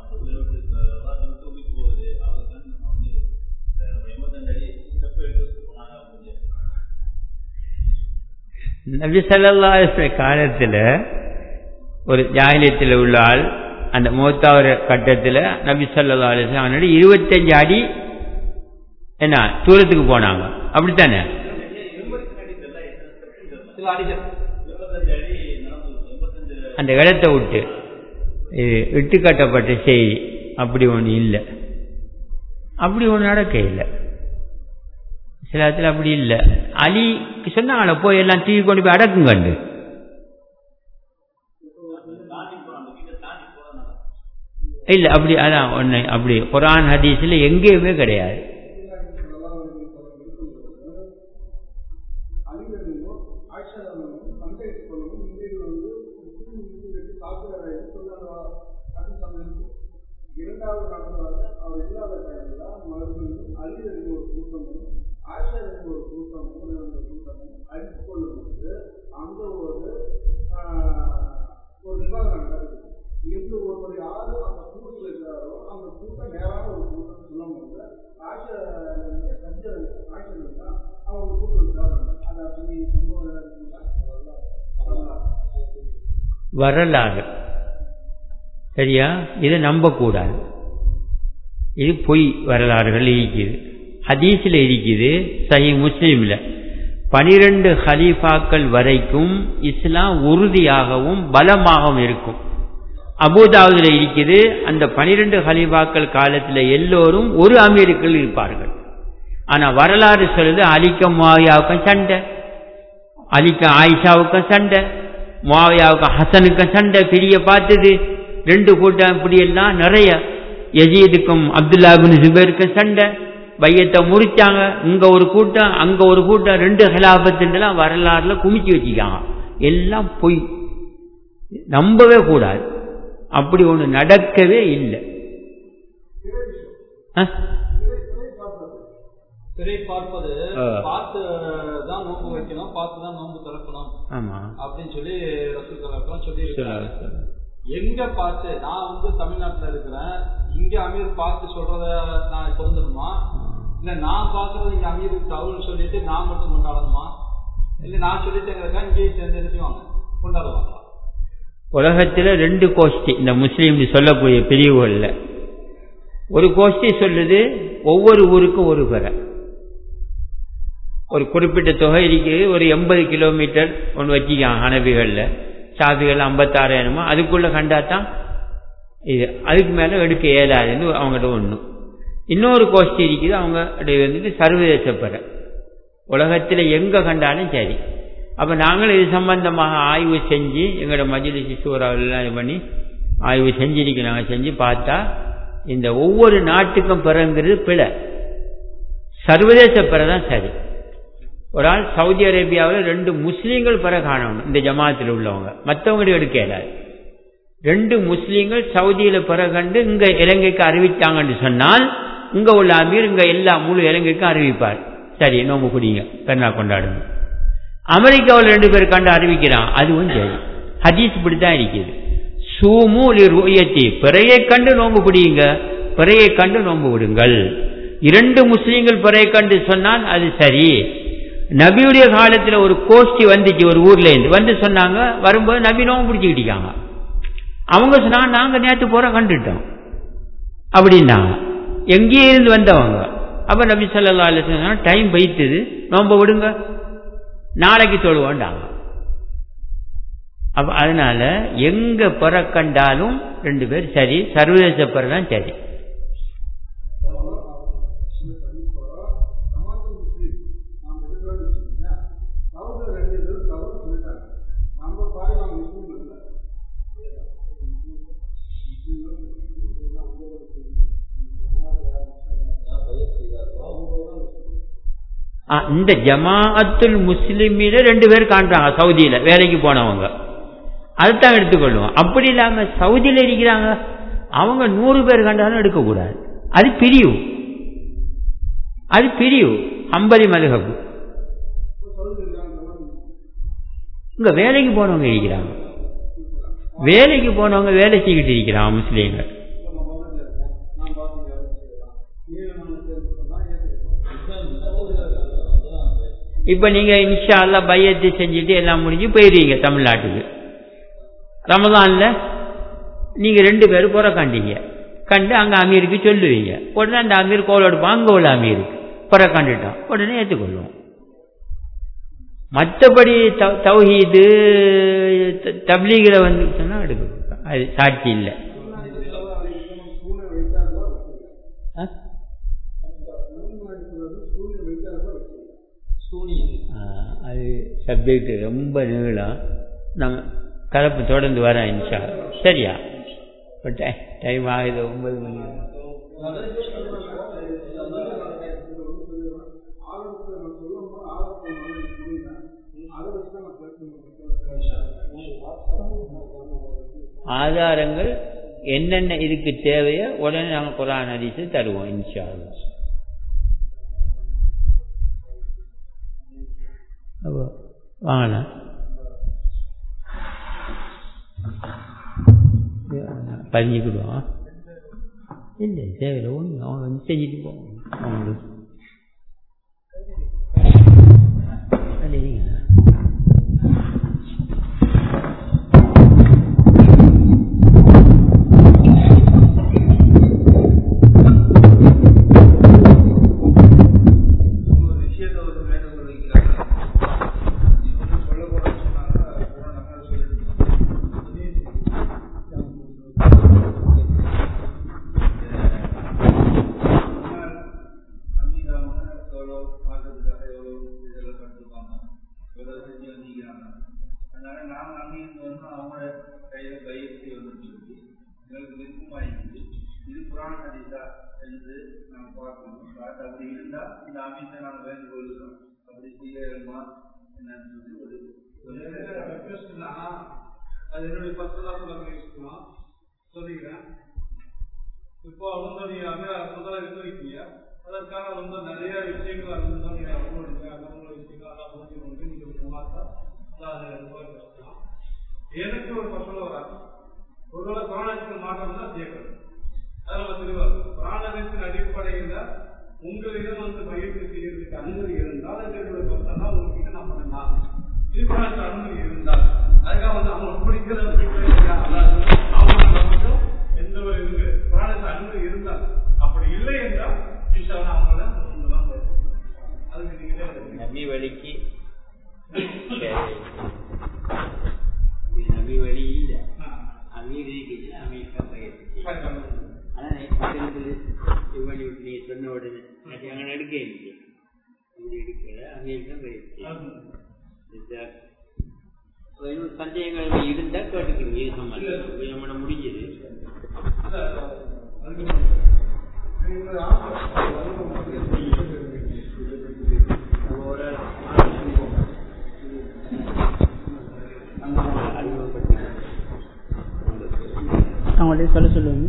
நபி ஸல்லல்லாஹு அலைஹி வஸல்லம் காலத்துல ஒரு ஜாகிலியத்தில் உள்ள ஆள் அந்த மூத்தாவர கட்டத்தில் நபி ஸல்லல்லாஹு அலைஹி வஸல்லம் அவனோட இருபத்தஞ்சு அடி என்ன தூரத்துக்கு போனாங்க அப்படித்தானே சில அடிகள் அந்த இடத்தை விட்டு இது இட்டு கட்டப்பட்ட செய்தி அப்படி ஒன்று இல்லை அப்படி ஒன்று நடக்க இல்லை சில இடத்துல அப்படி இல்லை அலி சொன்னாங்களே போய் எல்லாம் தூக்கி கொண்டு போய் அடக்குங்கண்டு இல்லை அப்படி அதான் ஒன்று அப்படி குரான் ஹதீஸில் எங்கேயுமே கிடையாது இரண்டாவது நடந்ததாக அவர் இல்லாத டைம்ல மறுபடியும் அலிதற்கு ஒரு கூட்டமும் ஆஷாருக்கு ஒரு கூட்டமும் அந்த கூட்டமும் அடித்துக் கொள்ளும்போது அங்க ஒரு ஆஹ், ஒரு விவாதம் நடக்குது எந்த ஒருவர் யாரு அந்த கூட்டத்தில் இருக்கிறாரோ அந்த கூட்டம் நேரான ஒரு கூட்டம் சொல்லும்போது ஆஷா கஞ்சர் ஆஷா தான் அவங்க கூட்டம் இருக்காங்க அதை அப்படி சம்பவம் இருக்குங்களா அதெல்லாம் வரலாறு சரியா இதை நம்பக்கூடாது இது பொய் வரலாறுகள் இருக்குது ஹதீஸில் இருக்குது சஹி முஸ்லீமில் பனிரெண்டு ஹலீஃபாக்கள் வரைக்கும் இஸ்லாம் உறுதியாகவும் பலமாகவும் இருக்கும் அபுதாவுதில் இருக்குது அந்த பனிரெண்டு ஹலீஃபாக்கள் காலத்தில் எல்லோரும் ஒரு அமீர்கள் இருப்பார்கள் ஆனால் வரலாறு சொல்லுது அலிக்க மாவியாவுக்கும் சண்டை அலிக்க ஆயிஷாவுக்கும் சண்டை மாவியாவுக்கும் ஹசனுக்கும் சண்டை பெரிய பார்த்தது ரெண்டு கூட்டம் இப்படி எல்லாம் நிறைய யசீதுக்கும் அப்துல்லா பின் ஜுபேருக்கும் சண்டை பையத்தை முறிச்சாங்க இங்க ஒரு கூட்டம் அங்க ஒரு கூட்டம் ரெண்டு ஹிலாபத்துலாம் வரலாறுல குமிச்சு வச்சுக்காங்க எல்லாம் பொய் நம்பவே கூடாது அப்படி ஒண்ணு நடக்கவே இல்லை ஆ? சிறை பார்ப்பது ஆ. பார்த்து தான் நோன்பு வைக்கணும் பார்த்து தான் நோன்பு திறக்கணும் ஆமா அப்படின்னு சொல்லி ரசூல் கலாக்கெல்லாம் சொல்லி சொல்லாது, சொல்லாது. எங்க பார்த்து நான் வந்து தமிழ்நாட்டுல இருக்கிறேன் இங்க அமீர் பார்த்து சொல்றத நான் பொருந்தணுமா இல்ல நான் பாக்குறது இங்க அமீருக்கு தவறு சொல்லிட்டு நான் மட்டும் கொண்டாடணுமா இல்ல நான் சொல்லிட்டேங்கிறக்கா இங்கேயும் சேர்ந்து எழுதிவாங்க கொண்டாடுவாங்க உலகத்தில் ரெண்டு கோஷ்டி இந்த முஸ்லீம் சொல்லக்கூடிய பிரிவுகள்ல ஒரு கோஷ்டி சொல்லுது ஒவ்வொரு ஊருக்கும் ஒரு பெற ஒரு குறிப்பிட்ட தொகை இருக்குது ஒரு எண்பது கிலோமீட்டர் ஒன்று வச்சுக்காங்க ஹனபிகளில் சாபிகள் ஐம்பத்தாறு என்னமோ அதுக்குள்ளே கண்டாதான் இது அதுக்கு மேலே எடுக்க இயலாதுன்னு அவங்ககிட்ட ஒன்று இன்னொரு கோஷ்டி இருக்குது அவங்க வந்துட்டு சர்வதேச பெற உலகத்தில் எங்கே கண்டாலும் சரி அப்போ நாங்களும் இது சம்பந்தமாக ஆய்வு செஞ்சு எங்களோட மஜிலிசி சூறாவெல்லாம் இது பண்ணி ஆய்வு செஞ்சிருக்கோம் நாங்கள் செஞ்சு பார்த்தா இந்த ஒவ்வொரு நாட்டுக்கும் பிறங்கிறது பிழை சர்வதேச பிற தான் சரி ஒரு ஆள் சவுதி அரேபியாவில் ரெண்டு முஸ்லீம்கள் பிற காணணும் இந்த ஜமாத்தில் உள்ளவங்க மற்றவங்க எடுக்க இயலாது ரெண்டு முஸ்லீம்கள் சவுதியில் பிற கண்டு இங்க இலங்கைக்கு அறிவித்தாங்கன்னு சொன்னால் இங்க உள்ள அமீர் இங்க எல்லா முழு இலங்கைக்கும் அறிவிப்பார் சரி நோம்பு குடிங்க பெருநா கொண்டாடுங்க அமெரிக்காவில் ரெண்டு பேர் கண்டு அறிவிக்கிறான் அதுவும் சரி ஹதீஸ் இப்படித்தான் இருக்குது சூமு ருயத்தி பிறையை கண்டு நோம்பு பிடியுங்க பிறையை கண்டு நோம்பு விடுங்கள் இரண்டு முஸ்லீம்கள் பிறையை கண்டு சொன்னால் அது சரி நபியுடைய காலத்துல ஒரு கோஷ்டி வந்துச்சு ஒரு ஊர்ல இருந்து வந்து சொன்னாங்க வரும்போது நபி நோம்பு பிடிச்சிக்கிட்டாங்க அவங்க சொன்னாங்க நாங்க நேற்று போற கண்டுட்டோம் அப்படின்னாங்க எங்கேயே இருந்து வந்தவங்க அப்ப நபி ஸல்லல்லாஹு அலைஹி வஸல்லம் டைம் வைத்தது நோம்ப விடுங்க நாளைக்கு தொழுவோண்டாங்க அப்ப அதனால எங்க பிற கண்டாலும் ரெண்டு பேர் சரி சர்வதேச பிற தான் சரி சமாஜம் முஸ்லீம் நாம் இருக்கிறோம்னு வச்சுக்கோங்க அவங்க ரெண்டு பேரும் தவறு சொல்லிட்டாங்க நம்ம பாய் நாம் முஸ்லீம் இல்லை ஆ, இந்த ஜமாஅத்துல் முஸ்லிமில ரெண்டு பேர் காண்றாங்க சவுதியில வேலைக்கு போனவங்க அதுதான் எடுத்துக்கொள்ளுவோம் அப்படி இல்லாம சவுதியில இருக்கிறாங்க அவங்க நூறு பேர் கண்டாலும் எடுக்கக்கூடாது அது பிரிவு அது பிரிவு அம்பலி மதுகப்பு இங்க வேலைக்கு போனவங்க இருக்கிறாங்க வேலைக்கு போனவங்க வேலை செய்கிட்டு இருக்கிறாங்க முஸ்லீம்கள் நான் பார்த்து வேலை செய்யலாம் நீளமான சேர்ந்து சொன்னால் ஏற்றுக்கலாம் இப்ப நீங்க இன்ஷா அல்லாஹ் பையத்தை செஞ்சுட்டு எல்லாம் முடிஞ்சு போயிருவீங்க தமிழ்நாட்டுக்கு ரமதான்ல நீங்க ரெண்டு பேரும் புற கண்டீங்க கண்டு அங்க அமீருக்கு சொல்லுவீங்க உடனே அந்த அமீர் கோல் எடுப்பான் அங்க உள்ள அமீருக்கு புற கண்டுட்டான் உடனே ஏற்றுக்கொள்ளுவோம் மற்றபடி தவ் தௌஹீது த- தப்லீகில் வந்து சொன்னா எடுக்க அது சாட்சி இல்லை சூழ்நிலை வைத்தார்கள் ஆ? சூழ்நிலை வைத்தார்கள் ஆ, அது சப்ஜெக்ட் ரொம்ப நீளம் நம்ம கலப்பு தொடர்ந்து வரேன் இன்ஷா சரியா பட் டைம் ஆகுது ஒன்பது மணி ஆலோசனை நான் சொல்லும்போது ஆலோசனை வந்து புரியுதா? அதை வச்சு தான் நான் பேசணும் ஆதாரங்கள் என்னென்ன இதுக்கு தேவையோ உடனே நாங்கள் குரான் ஹதீஸை தருவோம் இன்ஷா அல்லாஹ். அப்போ வாங்கலாம் பதிஞ்சுக்கிடுவோம் இல்லை தேவையில்லை ஒன்று அவங்க வந்து செஞ்சுட்டு போவோம் அவங்களுக்கு அது இல்லைங்க. ஒரு விஷயத்தை வந்து மேற்கொண்டு வைக்கிறாங்க இப்ப சொல்ல போறேன்னு சொன்னாங்க அப்புறம் நம்ம அங்கீகாரமான எவ்வளோ பார்க்கறதுக்காக எவ்வளோ இதெல்லாம் கற்றுப்பாங்க எவ்வளோ செஞ்சு வந்திக்கிறாங்க அதனால நாங்கள் அங்கேயிருந்து வந்து அவங்களோட கையில் பயிற்சி வந்துட்டு எங்களுக்கு விருப்பமாயிருக்கு இது புராண ஹதீஸா என்று நாம் பார்க்கணும் பார்த்து அப்படி இருந்தால் இந்த அமைப்பை நாம் வேண்டிக் கொள்கிறோம் அப்படி செய்யணுமா என்னன்னு சொல்லி ஒரு ஒரு ரெக்வெஸ்ட்னா அது என்னுடைய பர்சனலாக சொல்ல யோசிக்கலாம் சொல்லிக்கிறேன் இப்போ அவங்க நீங்க அங்கே முதல்ல இருக்க வைக்கீங்க அதற்கான ரொம்ப நிறைய விஷயங்கள் அங்கே தான் நீங்க அனுபவிங்க அங்கே விஷயங்கள் அதை புரிஞ்சு கொண்டு நீங்க பார்த்தா அதை பேசலாம் எனக்கு ஒரு பர்சனல் வராது ஒருவேளை புராணத்தில் மாற்றம் தான் கேட்கணும் அதில் நம்ம தெளிவாக புராணத்தின் அடிப்படையில் உங்களிடம் வந்து பயிற்சி செய்யறதுக்கு அனுமதி இருந்தால் என்னுடைய பர்சனலாக உங்ககிட்ட நான் பண்ணலாம் இது புராணத்தில் அனுமதி இருந்தால் அதுக்காக வந்து அவங்க பிடிக்கிறத பிடிக்கிறது அவங்க மட்டும் எந்த ஒரு இது புராணத்தில் அனுமதி இருந்தால் அப்படி இல்லை என்றால் ஈஷாவை அவங்கள தான் அதுக்கு நீங்களே வந்து நபி வழிக்கு நபி வழி இல்லை அமீர் இருக்குது அமீர் தான் பயிற்சி செய்யும். ஆனா பக்கத்துல இது பண்ணி விட்டு நீ சொன்ன உடனே அது அங்கே எடுக்க இல்லை இது எடுக்கல அமீர் தான் பயிற்சி செய்யும். இதுதான். அப்ப இன்னும் சந்தேகங்கள் இருந்தா கேட்டுக்கிறீங்க இது சம்பந்தம் இது நம்மளோட முடிஞ்சது அவங்கள்ட்ட சொல்ல சொல்லுங்க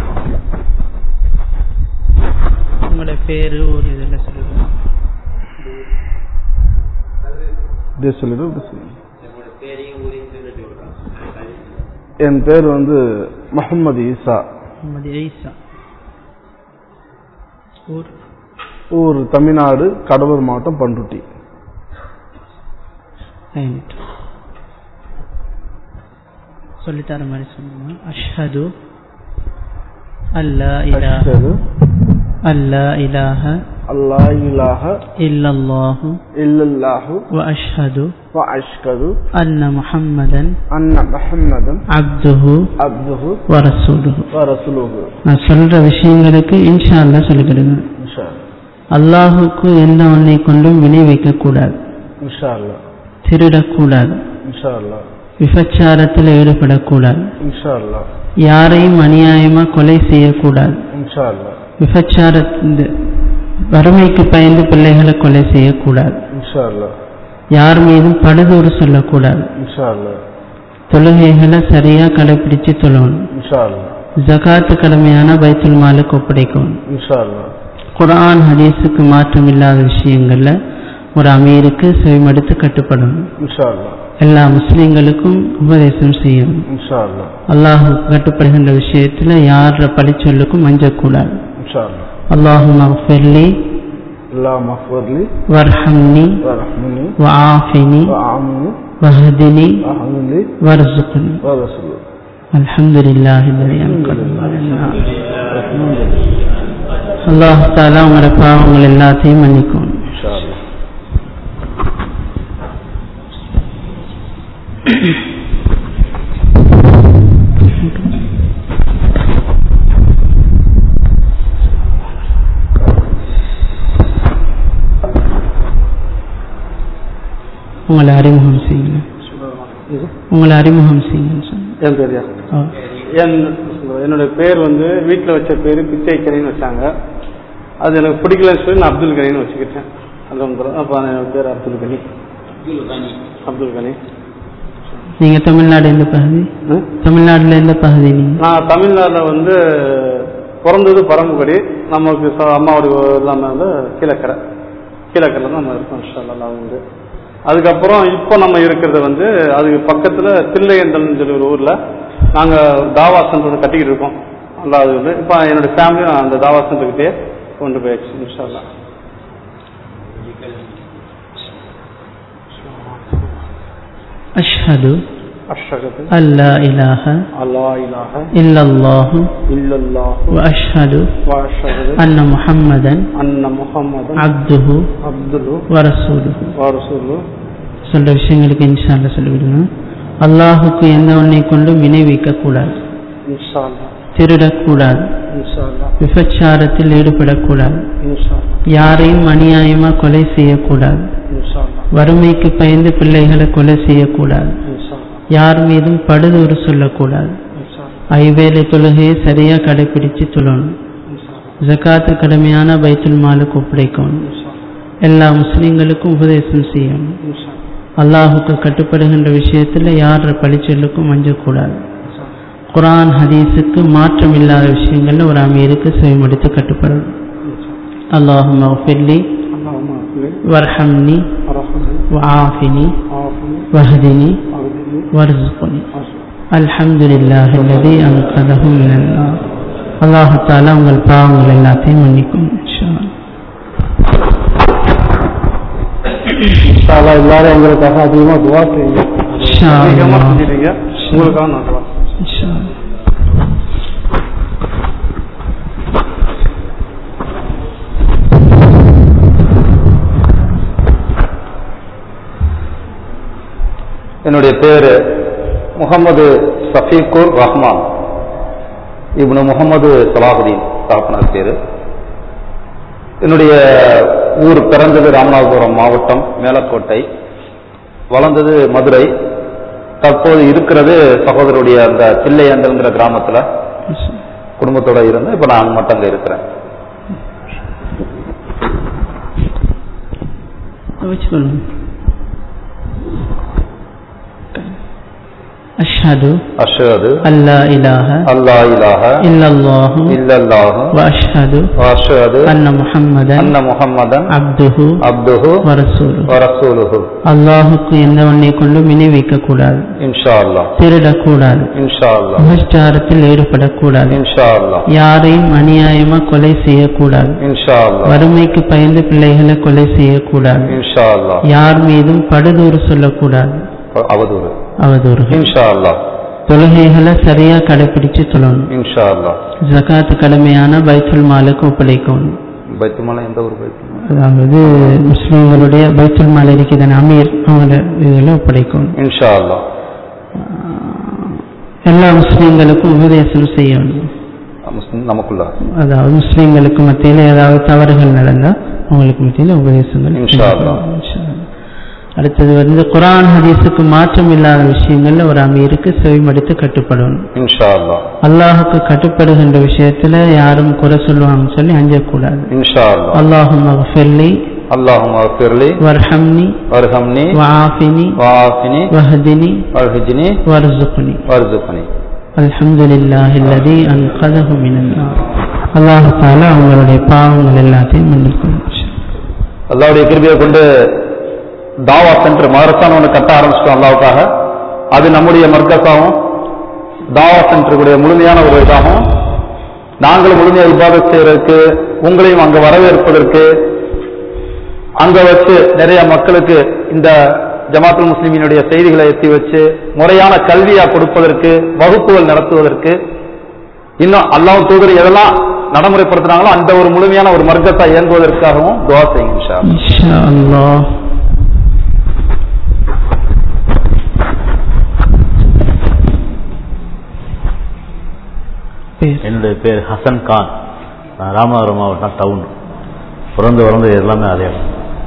உங்களோட பேரு ஒரு இதெல்லாம் சொல்லுங்க இப்படியே சொல்லிடு இப்படி சொல்லுங்க நம்மளோட பேரையும் ஊரையும் சொல்லிட்டு விடுறோம் என் பேர் வந்து முகமது ஈசா முகமது ஈசா ஊர் ஊர் தமிழ்நாடு கடலூர் மாவட்டம் பண்ருட்டி ரைட் சொல்லித்தர மாதிரி சொல்லுங்க அஷ்ஹது அல்லா இலாஹ அஷ்ஹது அல்லா இலாஹ அல்லா இலாஹ إلا الله இல்லல்லாஹு وأشهد வ அஷ்கது أن محمدا அன்ன முஹம்மதன் عبده அப்துஹு ورسوله வ ரசூலுஹு நான் சொல்ற விஷயங்களுக்கு இன்ஷா அல்லாஹ் சொல்லிக்கிடுங்க இன்ஷா அல்லாஹுக்கு எந்த ஒன்றை கொண்டும் வினை வைக்கக்கூடாது இன்ஷா அல்லாஹ் திருடக்கூடாது இன்ஷா அல்லாஹ் விபச்சாரத்தில் ஈடுபடக்கூடாது இன்ஷா அல்லாஹ் யாரையும் அநியாயமா கொலை செய்யக்கூடாது இன்ஷா அல்லாஹ் விபச்சார வறுமைக்கு பயந்து பிள்ளைகளை கொலை செய்யக்கூடாது இன்ஷா அல்லாஹ் யார் மீதும் படுதூறு சொல்லக்கூடாது இன்ஷா அல்லாஹ் தொழுகைகளை சரியா கடைபிடிச்சு தொழணும் இன்ஷா அல்லாஹ் ஜகாத்து கடமையான பைத்துல் மாலுக்கு ஒப்படைக்கணும் இன்ஷா அல்லாஹ் குர்ஆன் ஹதீஸுக்கு மாற்றம் இல்லாத விஷயங்கள்ல ஒரு அமீருக்கு செவிமடுத்து கட்டுப்படணும் இன்ஷா அல்லாஹ் எல்லா முஸ்லிம்களுக்கும் உபதேசம் செய்யணும் இன்ஷா அல்லாஹ் அல்லாஹுக்கு கட்டுப்படுகின்ற விஷயத்துல யார பழிச்சொல்லுக்கும் மஞ்சக்கூடாது இன்ஷா அல்லாஹ் அல்லாஹு மஃபிர்லி அல்லா மஃபர்லி வர்ஹம்னி வ ரஹ்மனி வஆஃபினி வ ஆமினி வஹ்தினி வ அஹ்லி வர்சுக்னி வ ரசூலு அல்ஹம்துலில்லாஹி الذي أنقذ அல்லாஹ் தாலா உங்களோட பாவங்கள் எல்லாத்தையும் மன்னிக்கும் இன்ஷா அல்லாஹ் உங்களை அறிமுகம் செய்யுங்க உங்களை அறிமுகம் செய்யுங்க சொன்னேன். என் பேரியா ஆ. என் என்னுடைய பேர் வந்து வீட்டில் வச்ச பேர் பிச்சை கரின்னு வச்சாங்க அது எனக்கு பிடிக்கலன்னு சொல்லி நான் அப்துல் கனின்னு வச்சுக்கிட்டேன் அது அப்போ என்னோட பேர் அப்துல் கனி அப்துல் கனி நீங்க தமிழ்நாடு எந்த பகுதி ம்? தமிழ்நாடுல எந்த பகுதி நீங்க நான் தமிழ்நாட்டில் வந்து பிறந்தது பரம்புக்குடி நமக்கு ச- அம்மாவோட எல்லாமே வந்து கீழக்கரை கீழக்கரையில் தான் நம்ம இருக்கோம் இன்ஷால்லா வந்து அதுக்கப்புறம் இப்போ நம்ம இருக்கிறது வந்து அதுக்கு பக்கத்தில் தில்லையந்தல்னு சொல்லி ஒரு ஊரில் நாங்கள் தாவா சென்டர் கட்டிக்கிட்டு இருக்கோம் நல்லா அது வந்து இப்போ என்னோட ஃபேமிலியும் அந்த தாவா சென்டர்கிட்டே கொண்டு போயாச்சு இன்ஷால்லா அஷ்ஹது அஷ்ரகத்து அல்லா இலாஹ அல்லா இலாஹ இல்லல்லாஹு இல்லல்லாஹு وأشهد வாஷகது أن محمدا அன்ன முஹம்மதன் عبده அப்துல்லு ورسوله வாரசூல்லு சொல்ற விஷயங்களுக்கு இன்ஷால்ல சொல்லிவிடுங்க அல்லாஹுக்கு எந்த ஒன்றை கொண்டும் வினை வைக்கக்கூடாது இன்ஷால்லா திருடக்கூடாது இன்ஷால்லா விபச்சாரத்தில் ஈடுபடக்கூடாது இன்ஷால்லா யாரையும் அநியாயமா கொலை செய்யக்கூடாது இன்ஷால்லா வறுமைக்கு பயந்து பிள்ளைகளை கொலை செய்யக்கூடாது இன்ஷால்லா யார் மீதும் படுதூறு சொல்லக்கூடாது இன்ஷால்லா ஐவேளை தொழுகையை சரியா கடைபிடிச்சு தொழணும் இன்ஷால்லா ஜகாத்து கடமையான பைத்துல் மாலுக்கு ஒப்படைக்கணும் இன்ஷால்லா எல்லா முஸ்லிம்களுக்கும் உபதேசம் செய்யணும் இன்ஷால்லா அல்லாஹுக்கு கட்டுப்படுகின்ற விஷயத்துல யார் பழிச்சொல்லுக்கும் மஞ்சக்கூடாது குர்ஆன் ஹதீஸுக்கு மாற்றம் இல்லாத விஷயங்கள்ல ஒரு அமீருக்கு செவிமடுத்து கட்டுப்படணும் அல்லாஹு மஃபிர்லி اللهم اغفر வர்ஹம்னி ارحمني وعافني عافني وهدني اهدني وارزقني ارزقني الحمد لله الذي أنقذه من النار அல்லாஹு தாலா உங்கள் பாவங்கள் எல்லாத்தையும் மன்னிக்கும் இன்ஷா அல்லாஹ். இன்ஷால்லா எல்லாரும் எங்களுக்காக அதிகமா துவா செய்யுங்க இன்ஷா அதிகமா அல்லாஹ். செஞ்சிட்டீங்க உங்களுக்காக நான் துவா செய்றேன். இன்ஷா அல்லாஹ். என்னுடைய பேரு முகமது சஃபீக்குர் ரஹ்மான் இப்னு முகமது சலாஹுதீன் சாப்பனார் பேரு என்னுடைய ஊர் பிறந்தது ராமநாதபுரம் மாவட்டம் மேலக்கோட்டை வளர்ந்தது மதுரை தற்போது இருக்கிறது சகோதரருடைய அந்த தில்லையந்தல்ங்கிற கிராமத்துல குடும்பத்தோட இருந்து இப்ப நான் மட்டும் அங்க இருக்கிறேன் வச்சுக்கணும் أشهد அஷ்ஹது أن لا إله அல்லா இலாஹ إلا الله இல்லல்லாஹு وأشهد அஷ்ஹது أن محمدا அன்ன முஹம்மதன் عبده அப்துஹு ورسوله வரசூலுஹு அல்லாஹுக்கு எந்த ஒன்றை கொண்டும் இணை வைக்கக்கூடாது இன்ஷா அல்லாஹ் திருடக்கூடாது இன்ஷா அல்லாஹ் விபச்சாரத்தில் ஈடுபடக்கூடாது இன்ஷா அல்லாஹ் யாரையும் அநியாயமா கொலை செய்யக்கூடாது இன்ஷா அல்லாஹ் வறுமைக்கு பயந்து பிள்ளைகளை கொலை செய்யக்கூடாது இன்ஷா அல்லாஹ் யார் மீதும் படுதூறு சொல்லக்கூடாது அவதூறு அவதூறுகள் இன்ஷா அல்லாஹ் தொழுகைகளை சரியா கடைபிடிச்சு தொழணும் இன்ஷா அல்லாஹ் ஜகாத்து கடமையான பைத்துல் மாலுக்கு ஒப்படைக்கணும் பைத்துமலை எந்த ஒரு பைத்துமலை அதாவது முஸ்லீம்களுடைய பைத்துல் மால் இருக்கிற அமீர் அவங்கள இதில் ஒப்படைக்கணும் இன்ஷா அல்லாஹ் எல்லா முஸ்லீம்களுக்கும் உபதேசம் செய்யணும் முஸ்லிம் நமக்குள்ள அதாவது முஸ்லீம்களுக்கு மத்தியில் ஏதாவது தவறுகள் நடந்தால் அவங்களுக்கு மத்தியில் உபதேசங்கள் இன்ஷா அல்லாஹ். இன்ஷா அல்லாஹ். அடுத்தது வந்து குர்ஆன் ஹதீஸுக்கு மாற்றம் இல்லாத விஷயங்கள்ல ஒரு அமீருக்கு செவிமடுத்து கட்டுப்படணும் இன்ஷா அல்லாஹ் அல்லாஹுக்கு கட்டுப்படுகின்ற விஷயத்துல யாரும் குறை சொல்லுவாங்கன்னு சொல்லி அஞ்சக்கூடாது இன்ஷா அல்லாஹ் அல்லாஹும் மகஃபிர்லி اللهم اغفر لي வர்ஹம்னி وارحمني وعافني وعافني وهدني وارهجني وارزقني وارزقني الحمد لله الذي أنقذه من النار அல்லாஹ் தாலா அவங்களுடைய பாவங்கள் எல்லாத்தையும் மன்னிக்கணும் அல்லாவுடைய கிருபியை கொண்டு தாவா சென்டர் மதரசான ஒன்று கட்ட ஆரம்பிச்சிட்டோம் அல்லாவுக்காக அது நம்முடைய மர்க்கஸாகவும் தாவா சென்டருடைய முழுமையான ஒரு இதாகவும் நாங்களும் முழுமையாக இபாதத் செய்யறதுக்கு உங்களையும் அங்க வரவேற்பதற்கு அங்க வச்சு நிறைய மக்களுக்கு இந்த ஜமாத்துல் முஸ்லிமினுடைய செய்திகளை எத்தி வச்சு முறையான கல்வியா கொடுப்பதற்கு வகுப்புகள் நடத்துவதற்கு இன்னும் அல்லாஹ் தூதர் எதெல்லாம் நடைமுறைப்படுத்தினாங்களோ அந்த ஒரு முழுமையான ஒரு மர்க்கத்தை இயங்குவதற்காகவும் துவா செய்யுங்க இன்ஷா அல்லாஹ். இன்ஷா அல்லாஹ் பேர் என்னுடைய பேர் ஹசன் கான் நான் ராமநாதபுரம் மாவட்டம் டவுன் பிறந்து வளர்ந்தது எல்லாமே அதே இடம்.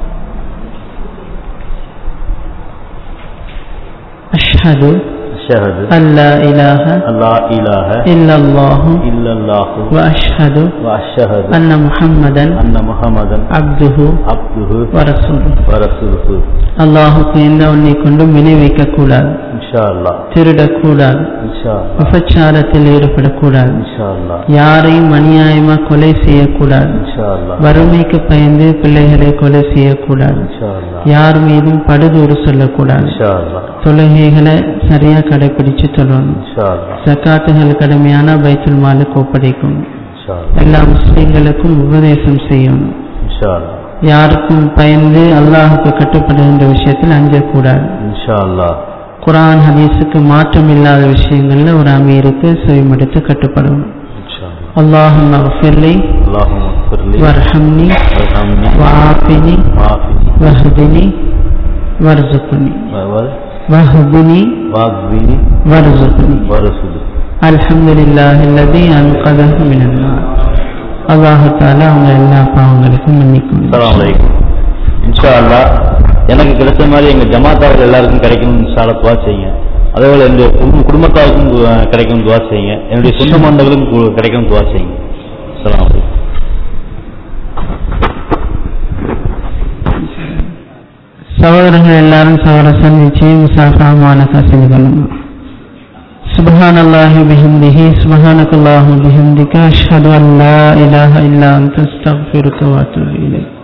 அஷ்ஹது அஷ்ஹது அல்லா இலாஹ அல்லா இலாஹ இல்லல்லாஹு இல்லல்லாஹு وأشهد வஅஷ்ஹது أن محمدا அன்ன முஹம்மதன் عبده அப்துஹு ورسوله வரசூலுஹு அல்லாஹுக்கு எந்த ஒன்றை கொண்டும் வினை வைக்கக்கூடாது இன்ஷா அல்லாஹ் திருடக்கூடாது இன்ஷா அல்லாஹ் விபச்சாரத்தில் ஈடுபடக்கூடாது இன்ஷா அல்லாஹ் யாரையும் அநியாயமா கொலை செய்யக்கூடாது இன்ஷா அல்லாஹ் வறுமைக்கு பயந்து பிள்ளைகளை கொலை செய்யக்கூடாது இன்ஷா அல்லாஹ் யார் மீதும் படுதூறு சொல்லக்கூடாது இன்ஷா அல்லாஹ் தொழுகைகளை சரியா கடைபிடிச்சு சொல்லணும் இன்ஷா அல்லாஹ் சக்காத்துகள் கடுமையான பைத்துல் மாலுக்கு ஒப்படைக்கணும் இன்ஷா அல்லாஹ் எல்லா முஸ்லிம்களுக்கும் உபதேசம் செய்யணும் இன்ஷா அல்லாஹ் யாருக்கும் பயந்து அல்லாஹுக்கு கட்டுப்படுகின்ற விஷயத்தில் அஞ்சக்கூடாது இன்ஷா அல்லாஹ் குர்ஆன் ஹதீஸுக்கு மாற்றம் இல்லாத விஷயங்கள்ல ஒரு அமீருக்கு செவிமடுத்து கட்டுப்படணும் இன்ஷா அல்லாஹ் அல்லாஹும் மகஃபிர்லி அல்லாஹும்ம ஃபிர்லி வர்ஹம்னி வர்ஹம்னி வஆஃபினி வாஃபினி வஹ்தினி வர்சுக்னி வவல் வஹ்தினி வாக்வினி வர்சுக்னி வரசுலு அல்ஹம்துலில்லாஹி அல்லதி அன்கதஹு மினன் நார் அல்லாஹ் தஆலா அவங்க எல்லா பாவங்களுக்கும் மன்னிக்கும் அஸ்ஸலாமு அலைக்கும் இன்ஷா அல்லாஹ் எனக்கு கிடைச்ச மாதிரி எங்க ஜமாத்தார்கள் எல்லாருக்கும் கிடைக்கணும் இன்ஷா அல்லாஹ் துவா செய்யுங்க அதே போல என்னுடைய குடும்ப- குடும்பத்தாருக்கும் து- கிடைக்கணும் துவா செய்யுங்க என்னுடைய சொந்த மண்டங்களுக்கும் கு- கிடைக்கணும் துவா செய்யுங்க அஸ்ஸலாமு அலைக்கும் சகோதரர்கள் எல்லாரும் சவர சந்திச்சு முசாஃபாமான செஞ்சு கொள்ளுங்க سبحان الله وبحمده سبحانك اللهم وبحمدك أشهد أن لا إله إلا أنت أستغفرك وأتوب إليك